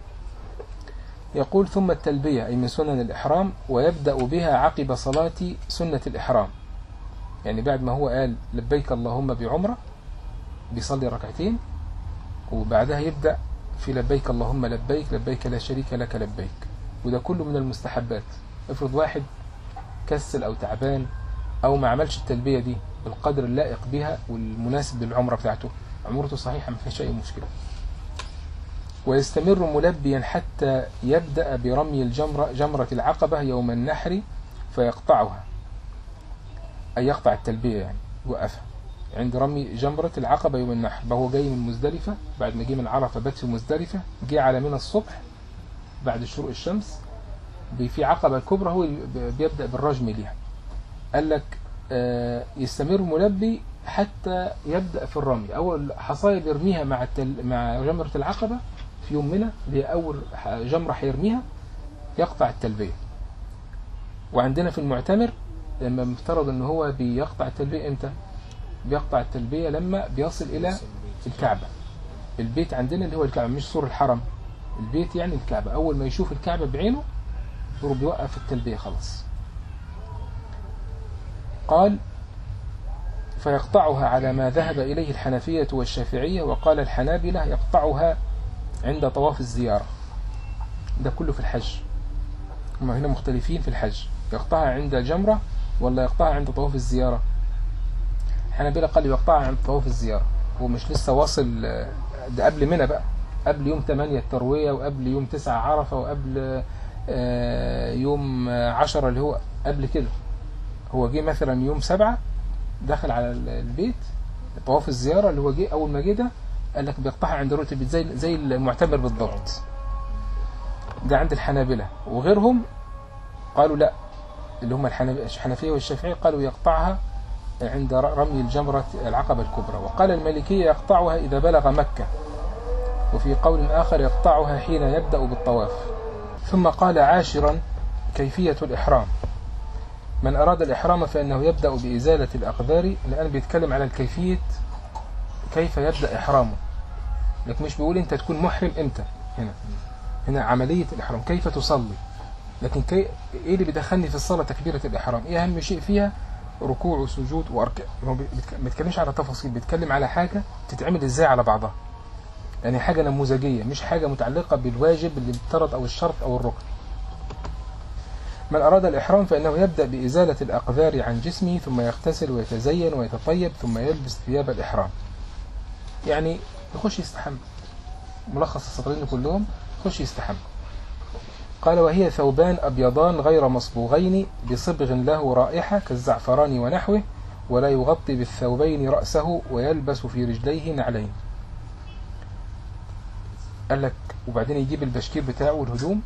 Speaker 1: يقول ثم التلبية أي من سنن الإحرام ويبدأ بها عقب صلاة سنة الإحرام يعني بعد ما هو قال لبيك اللهم بعمرة بيصلي ركعتين وبعدها يبدأ في لبيك اللهم لبيك لبيك لا شريك لك لبيك وده كله من المستحبات افرض واحد كسل أو تعبان أو ما عملش التلبية دي بالقدر اللائق بها والمناسب للعمرة بتاعته عمرته صحيحة ما فيهاش أي مشكلة ويستمر ملبيا حتى يبدأ برمي الجمرة جمرة العقبة يوم النحر فيقطعها أي يقطع التلبية يعني يوقفها عند رمي جمرة العقبة يوم النحر هو جاي من مزدلفة بعد ما جه من عرفة بات في مزدلفة جه على منى الصبح بعد شروق الشمس بي- في عقبة الكبرى هو ب- بيبدأ بالرجم ليها قال لك آه، يستمر ملبي حتى يبدأ في الرمي أول حصاية بيرميها مع التل... مع جمرة العقبة في يوم منى اللي هي أول ح- جمرة هيرميها يقطع التلبية وعندنا في المعتمر لما مفترض ان هو بيقطع التلبية امتى بيقطع التلبية لما بيصل الى الكعبة البيت عندنا اللي هو الكعبة مش سور الحرم البيت يعني الكعبة اول ما يشوف الكعبة بعينه يروح بيوقف التلبية خلاص قال فيقطعها على ما ذهب إليه الحنفية والشافعية وقال الحنابلة يقطعها عند طواف الزيارة ده كله في الحج هم هنا مختلفين في الحج يقطعها عند الجمرة ولا يقطعها عند طواف الزيارة الحنابلة قال يقطعها عند طواف الزيارة هو مش لسه واصل آه، ده قبل منى بقى قبل يوم 8 التروية وقبل يوم 9 عرفة وقبل آه، يوم آه، 10 اللي هو قبل كده هو جه مثلا يوم 7 دخل على ال- البيت طواف الزيارة اللي هو جه أول ما جه ده قال لك بيقطعها عند رؤية البيت زي زي المعتمر بالضبط ده عند الحنابلة وغيرهم قالوا لا اللي هم الحنف- الحنفية والشافعية قالوا يقطعها عند ر- رمي الجمرة العقبة الكبرى وقال المالكية يقطعها إذا بلغ مكة وفي قول آخر يقطعها حين يبدأ بالطواف ثم قال عاشرا كيفية الإحرام من أراد الإحرام فإنه يبدأ بإزالة الأقدار الآن بيتكلم على الكيفية كيف يبدأ إحرامه لكن مش بيقول أنت تكون محرم إمتى هنا هنا عملية الإحرام كيف تصلي لكن كي... إيه اللي بيدخلني في الصلاة تكبيرة الإحرام إيه أهم شيء فيها ركوع وسجود وأركان هو بيتك- ما بيتكلمش على تفاصيل بيتكلم على حاجة تتعمل إزاي على بعضها يعني حاجة نموذجية مش حاجة متعلقة بالواجب اللي مفترض أو الشرط أو الركن من أراد الإحرام فإنه يبدأ بإزالة الأقذار عن جسمه ثم يغتسل ويتزين ويتطيب ثم يلبس ثياب الإحرام يعني يخش يستحمى ملخص السطرين كلهم يخش يستحمى قال وهي ثوبان أبيضان غير مصبوغين بصبغ له رائحة كالزعفران ونحوه ولا يغطي بالثوبين رأسه ويلبس في رجليه نعلين قال لك وبعدين يجيب البشكير بتاعه والهدوم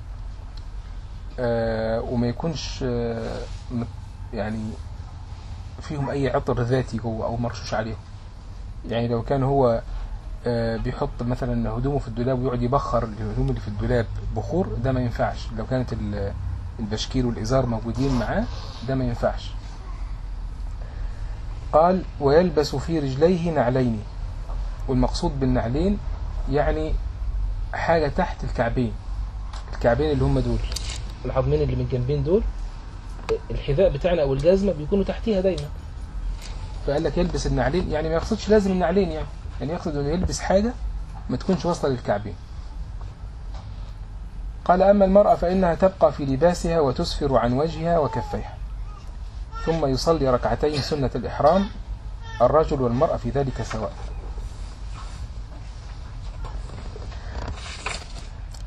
Speaker 1: آه وما يكونش آه مت- يعني فيهم أي عطر ذاتي جوه أو مرشوش عليهم يعني لو كان هو آه، بيحط مثلا هدومه في الدولاب ويقعد يبخر الهدوم اللي في الدولاب بخور ده ما ينفعش لو كانت ال- البشكير والإزار موجودين معاه ده ما ينفعش قال ويلبس في رجليه نعلين والمقصود بالنعلين يعني حاجة تحت الكعبين الكعبين اللي هم دول العظمين اللي من جنبين دول الحذاء بتاعنا او الجزمة بيكونوا تحتيها دايما فقال لك يلبس النعلين يعني ما يقصدش لازم النعلين يعني يعني يقصد انه يلبس حاجة ما تكونش واصلة للكعبين قال أما المرأة فإنها تبقى في لباسها وتسفر عن وجهها وكفيها ثم يصلي ركعتين سنة الإحرام الرجل والمرأة في ذلك سواء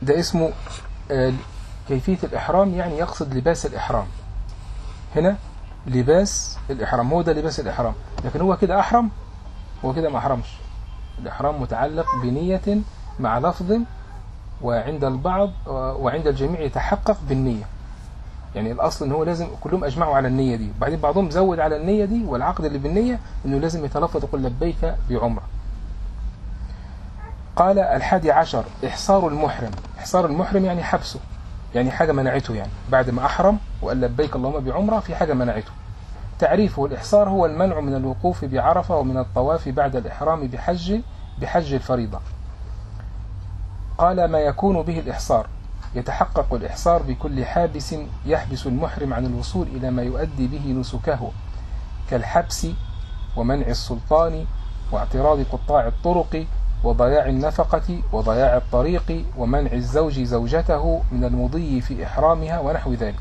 Speaker 1: ده اسمه آه، كيفية الإحرام يعني يقصد لباس الإحرام هنا لباس الإحرام هو ده لباس الإحرام لكن هو كده أحرم هو كده ما أحرمش الإحرام متعلق بنية مع لفظ وعند البعض وعند الجميع يتحقق بالنية يعني الأصل إن هو لازم كلهم أجمعوا على النية دي وبعدين بعضهم زود على النية دي والعقد اللي بالنية إنه لازم يتلفظ يقول لبيك بعمرة قال الحادي عشر إحصار المحرم إحصار المحرم يعني حبسه يعني حاجة منعته يعني بعد ما أحرم وقال لبيك اللهم بعمرة في حاجة منعته تعريفه الإحصار هو المنع من الوقوف بعرفة ومن الطواف بعد الإحرام بحج بحج الفريضة قال ما يكون به الإحصار يتحقق الإحصار بكل حابس يحبس المحرم عن الوصول إلى ما يؤدي به نسكه كالحبس ومنع السلطان واعتراض قطاع الطرق وضياع النفقة وضياع الطريق ومنع الزوج زوجته من المضي في إحرامها ونحو ذلك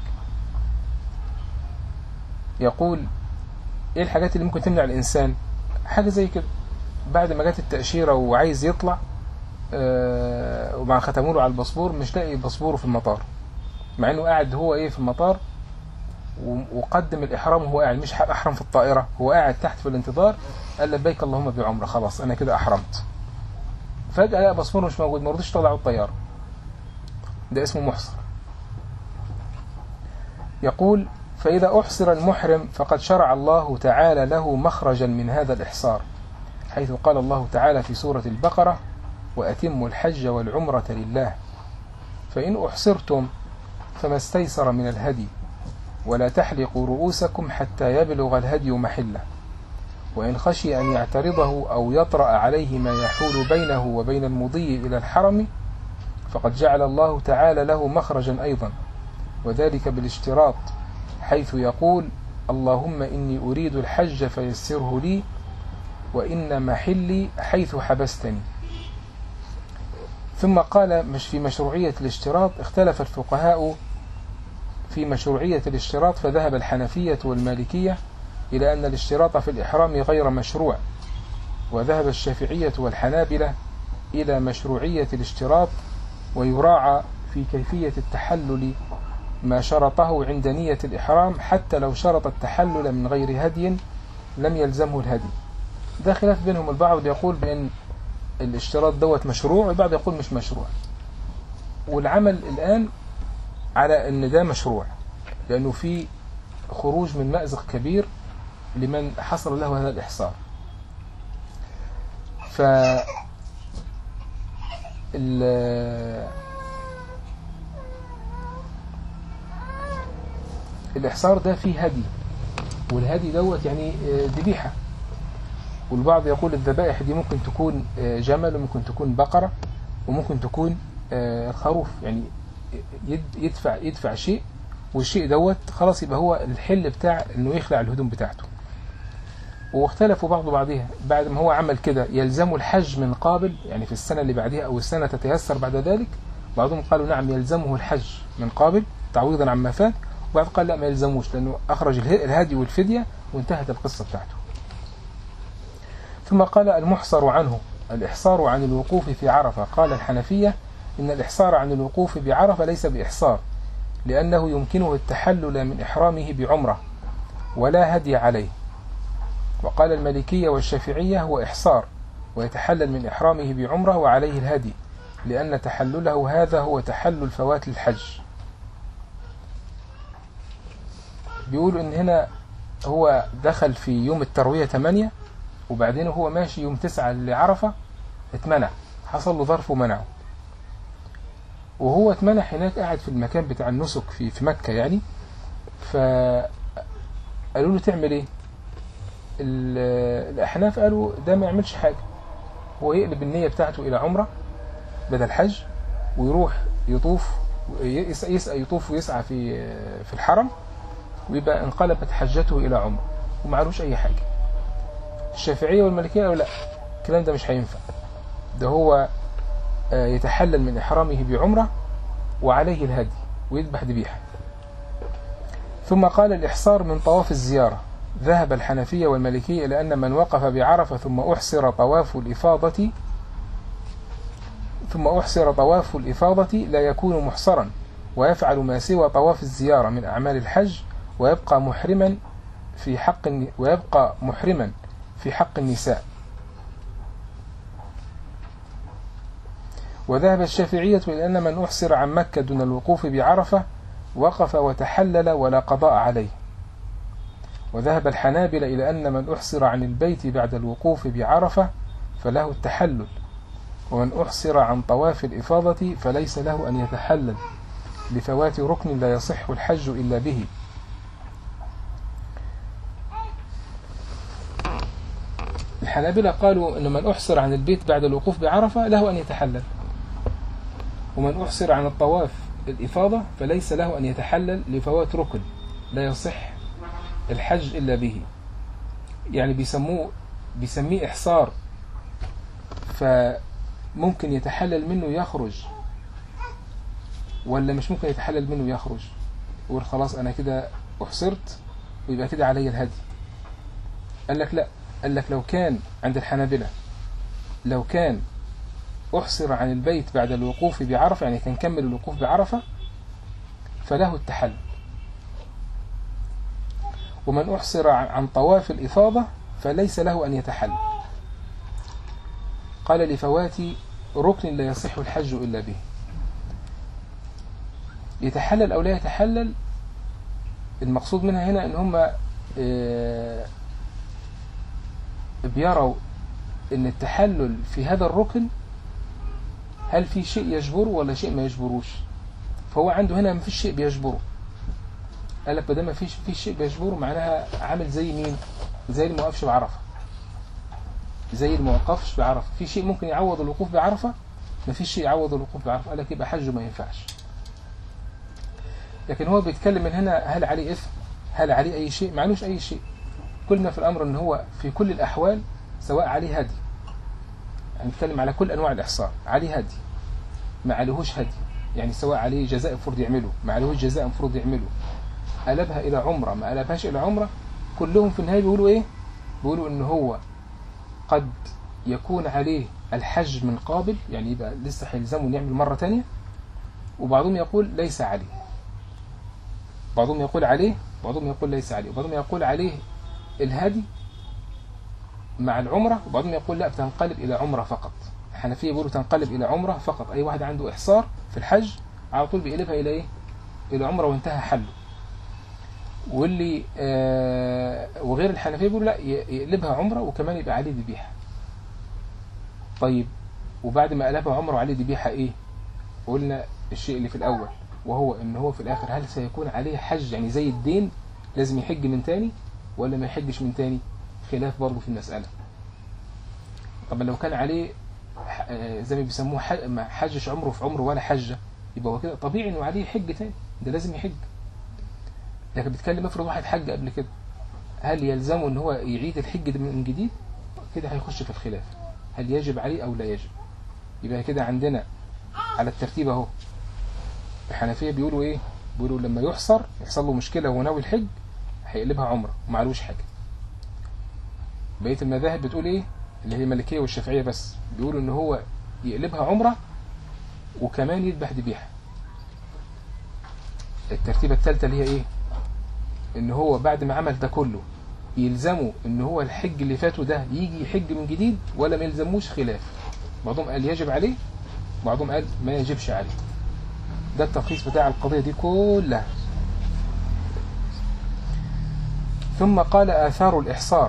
Speaker 1: يقول إيه الحاجات اللي ممكن تمنع الإنسان حاجة زي كده بعد ما جت التأشيرة وعايز يطلع آه، ومع ختموا له على الباسبور مش لاقي باسبوره في المطار مع انه قاعد هو ايه في المطار و- وقدم الاحرام وهو قاعد مش احرم في الطائره هو قاعد تحت في الانتظار قال لبيك اللهم بعمره خلاص انا كده احرمت فجاه لقى باسبوره مش موجود ما رضيش يطلعوا الطياره ده اسمه محصر يقول فإذا أحصر المحرم فقد شرع الله تعالى له مخرجا من هذا الإحصار حيث قال الله تعالى في سورة البقرة وأتموا الحج والعمرة لله فإن أحصرتم فما استيسر من الهدي ولا تحلقوا رؤوسكم حتى يبلغ الهدي محله وإن خشي أن يعترضه أو يطرأ عليه ما يحول بينه وبين المضي إلى الحرم فقد جعل الله تعالى له مخرجا أيضا وذلك بالاشتراط حيث يقول اللهم إني أريد الحج فيسره لي وإن محلي حيث حبستني ثم قال مش في مشروعية الاشتراط اختلف الفقهاء في مشروعية الاشتراط فذهب الحنفية والمالكية إلى أن الاشتراط في الإحرام غير مشروع وذهب الشافعية والحنابلة إلى مشروعية الاشتراط ويراعى في كيفية التحلل ما شرطه عند نية الإحرام حتى لو شرط التحلل من غير هدي لم يلزمه الهدي ده خلاف بينهم البعض يقول بأن الاشتراط دوت مشروع والبعض يقول مش مشروع والعمل الآن على أن ده مشروع لأنه في خروج من مأزق كبير لمن حصل له هذا الإحصار ف ال- الإحصار ده فيه هدي والهدي دوت يعني آه، ذبيحة والبعض يقول الذبائح دي ممكن تكون آه، جمل وممكن تكون بقرة وممكن تكون آه، خروف يعني يد- يدفع يدفع شيء والشيء دوت خلاص يبقى هو الحل بتاع انه يخلع الهدوم بتاعته واختلفوا بعض بعضها بعد ما هو عمل كده يلزمه الحج من قابل يعني في السنة اللي بعدها أو السنة تتيسر بعد ذلك بعضهم قالوا نعم يلزمه الحج من قابل تعويضا عما فات وبعض قال لا ما يلزموش لأنه أخرج اله- الهدي والفدية وانتهت القصة بتاعته ثم قال المحصر عنه الإحصار عن الوقوف في عرفة قال الحنفية إن الإحصار عن الوقوف بعرفة ليس بإحصار لأنه يمكنه التحلل من إحرامه بعمرة ولا هدي عليه وقال المالكية والشافعية هو إحصار ويتحلل من إحرامه بعمرة وعليه الهدي لأن تحلله هذا هو تحلل فوات الحج بيقولوا إن هنا هو دخل في يوم التروية 8 وبعدين هو ماشي يوم 9 لعرفة اتمنع حصل له ظرف ومنعه وهو اتمنع هناك قاعد في المكان بتاع النسك في في مكة يعني فقالوا له تعمل ايه ال- الأحناف قالوا ده ما يعملش حاجة هو يقلب النية بتاعته إلى عمرة بدل حج ويروح يطوف يس- يسعى يطوف ويسعى في في الحرم ويبقى انقلبت حجته إلى عمرة ومعلوش أي حاجة الشافعية والمالكية قالوا لا الكلام ده مش هينفع ده هو آه، يتحلل من إحرامه بعمرة وعليه الهدي ويذبح ذبيحة ثم قال الإحصار من طواف الزيارة ذهب الحنفية والمالكية إلى أن من وقف بعرفة ثم أحصر طواف الإفاضة ثم أحصر طواف الإفاضة لا يكون محصرا ويفعل ما سوى طواف الزيارة من أعمال الحج ويبقى محرما في حق الن- ويبقى محرما في حق النساء وذهب الشافعية إلى أن من أحصر عن مكة دون الوقوف بعرفة وقف وتحلل ولا قضاء عليه وذهب الحنابلة إلى أن من أحصر عن البيت بعد الوقوف بعرفة فله التحلل ومن أحصر عن طواف الإفاضة فليس له أن يتحلل لفوات ركن لا يصح الحج إلا به الحنابلة قالوا أن من أحصر عن البيت بعد الوقوف بعرفة له أن يتحلل ومن أحصر عن الطواف الإفاضة فليس له أن يتحلل لفوات ركن لا يصح الحج إلا به يعني بيسموه بيسميه إحصار فممكن يتحلل منه يخرج ولا مش ممكن يتحلل منه يخرج يقول خلاص أنا كده أحصرت ويبقى كده علي الهدي قال لك لا قال لك لو كان عند الحنابلة لو كان أحصر عن البيت بعد الوقوف بعرفة يعني كان كمل الوقوف بعرفة فله التحلل ومن أحصر عن عن طواف الإفاضة فليس له أن يتحلل قال لفوات ركن لا يصح الحج إلا به يتحلل أو لا يتحلل المقصود منها هنا أن هم آه، بيروا أن التحلل في هذا الركن هل في شيء يجبره ولا شيء ما يجبروش فهو عنده هنا ما فيش شيء بيجبره قال لك بدل ما فيش في شيء بيجبره معناها عامل زي مين زي اللي ما وقفش بعرفه زي اللي ما وقفش بعرفه في شيء ممكن يعوض الوقوف بعرفه ما فيش شيء يعوض الوقوف بعرفه قال لك يبقى حجه ما ينفعش لكن هو بيتكلم من هنا هل عليه اثم هل عليه اي شيء معلوش اي شيء كل ما في الامر ان هو في كل الاحوال سواء عليه هدي يعني نتكلم على كل انواع الاحصار عليه هدي ما عليهوش هدي يعني سواء عليه جزاء المفروض يعمله ما عليهوش جزاء المفروض يعمله قلبها الى عمره ما قلبهاش الى عمره كلهم في النهايه بيقولوا ايه بيقولوا ان هو قد يكون عليه الحج من قابل يعني يبقى لسه هيلزمه يعمل مره تانية وبعضهم يقول ليس عليه بعضهم يقول عليه بعضهم يقول ليس عليه وبعضهم يقول عليه الهدي مع العمرة وبعضهم يقول لا بتنقلب إلى عمرة فقط الحنفية بيقولوا تنقلب إلى عمرة فقط أي واحد عنده إحصار في الحج على طول بيقلبها إلى إيه إلى عمرة وانتهى حله واللي آه وغير الحنفية بيقولوا لا ي- يقلبها عمرة وكمان يبقى عليه ذبيحة طيب وبعد ما قلبها عمرة وعليه ذبيحة إيه قلنا الشيء اللي في الأول وهو إن هو في الآخر هل سيكون عليه حج يعني زي الدين لازم يحج من تاني ولا ما يحجش من تاني خلاف برضه في المسألة طب لو كان عليه ح- آه، زي ما بيسموه ح- ما حجش عمره في عمره ولا حجة يبقى هو كده طبيعي انه عليه حج تاني ده لازم يحج لكن بيتكلم افرض واحد حج قبل كده هل يلزمه ان هو يعيد الحج ده من جديد كده هيخش في الخلاف هل يجب عليه او لا يجب يبقى كده عندنا على الترتيب اهو الحنفية بيقولوا ايه بيقولوا لما يحصر يحصل له مشكلة وهو ناوي الحج هيقلبها عمره ومعلوش حاجة بقية المذاهب بتقول ايه اللي هي المالكية والشافعية بس بيقولوا ان هو يقلبها عمرة وكمان يذبح ذبيحة الترتيبة الثالثة اللي هي ايه ان هو بعد ما عمل ده كله يلزمه ان هو الحج اللي فاته ده يجي يحج من جديد ولا ما يلزموش خلاف بعضهم قال يجب عليه بعضهم قال ما يجبش عليه ده التلخيص بتاع القضية دي كلها ثم قال آثار الإحصار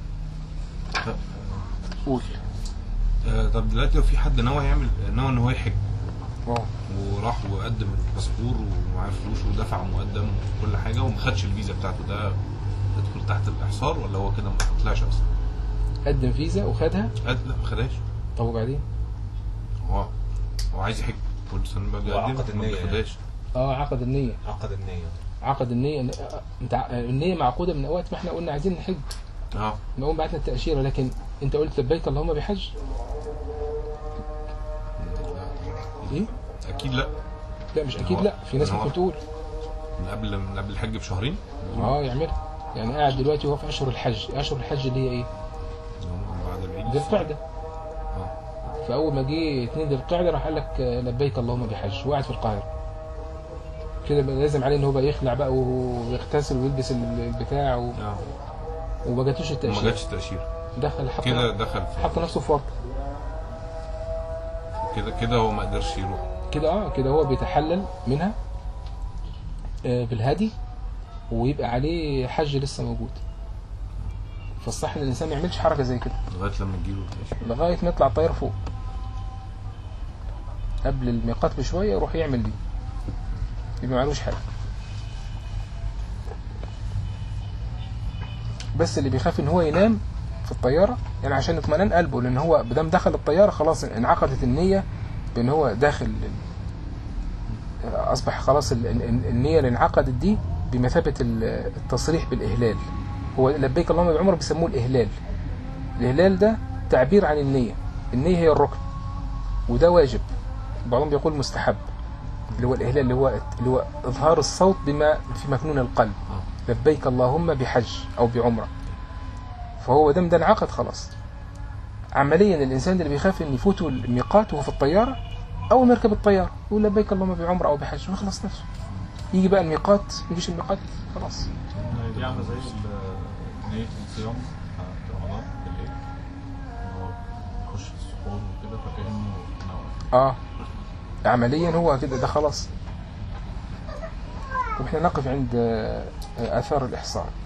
Speaker 1: قول
Speaker 3: آه، طب دلوقتي لو في حد ناوي يعمل ناوي ان هو يحج
Speaker 1: واو.
Speaker 3: وراح وقدم الباسبور ومعاه فلوس ودفع مقدم وكل حاجه وما خدش الفيزا بتاعته ده يدخل تحت الاحصار ولا هو كده ما طلعش اصلا؟
Speaker 1: قدم فيزا وخدها
Speaker 3: قد لا ما خدهاش
Speaker 1: طب وبعدين
Speaker 3: هو هو عايز يحج كل سنه بقى
Speaker 2: هو
Speaker 3: بيقدم
Speaker 2: عقد
Speaker 3: ما
Speaker 2: النية يعني.
Speaker 3: بياخدهاش
Speaker 1: اه عقد النية
Speaker 2: عقد النية
Speaker 1: عقد النية إن- آه، انت ع- النية معقودة من وقت ما احنا قلنا عايزين نحج
Speaker 3: اه
Speaker 1: نقوم بعتنا التأشيرة لكن انت قلت لبيك اللهم بحج ايه
Speaker 3: اكيد لا
Speaker 1: لا مش اكيد لا في ناس
Speaker 3: هو-
Speaker 1: ممكن تقول
Speaker 3: من قبل من قبل الحج بشهرين
Speaker 1: اه يعملها يعني قاعد دلوقتي هو في اشهر الحج اشهر الحج اللي هي ايه
Speaker 3: بعد العيد
Speaker 1: ذي القعدة فاول ما جه 2 ذي القعده راح قال لك آه، لبيك اللهم بحج وقعد في القاهره كده بقى لازم عليه ان هو بقى يخلع بقى ويغتسل ويلبس ال- البتاع و...
Speaker 3: آه.
Speaker 1: وما جاتوش
Speaker 3: ما
Speaker 1: التاشيره
Speaker 3: جاتش تاشيره
Speaker 1: دخل حط
Speaker 3: كده دخل في
Speaker 1: حط نفسه في ورطه
Speaker 3: كده كده هو ما قدرش يروح
Speaker 1: كده اه كده هو بيتحلل منها آه، بالهدي ويبقى عليه حج لسه موجود فالصح ان الانسان ما يعملش حركه زي كده
Speaker 3: لغايه لما تجيله التاشيره
Speaker 1: لغايه ما يطلع الطياره فوق قبل الميقات بشويه يروح يعمل دي يبقى معلوش حاجه بس اللي بيخاف ان هو ينام في الطياره يعني عشان اطمئنان قلبه لان هو بدام دخل الطياره خلاص انعقدت النيه بان هو داخل ال- اصبح خلاص ال- ال- النيه اللي انعقدت دي بمثابه ال- التصريح بالاهلال هو لبيك اللهم بعمره بيسموه الاهلال الإهلال ده تعبير عن النية النية هي الركن وده واجب بعضهم بيقول مستحب اللي هو الإهلال اللي هو اللي هو إظهار الصوت بما في مكنون القلب لبيك اللهم بحج أو بعمرة فهو دم ده انعقد خلاص عمليا الإنسان اللي بيخاف إن يفوته الميقات وهو في الطيارة أول ما يركب الطيارة يقول لبيك اللهم بعمرة أو بحج ويخلص نفسه يجي بقى الميقات ما يجيش الميقات خلاص
Speaker 4: دي عامله زي ال- نية الصيام بتاع رمضان بالليل إن هو يخش في السحور وكده فكأنه نوى
Speaker 1: اه عمليا هو كده ده خلاص واحنا نقف عند آه، آثار الإحصار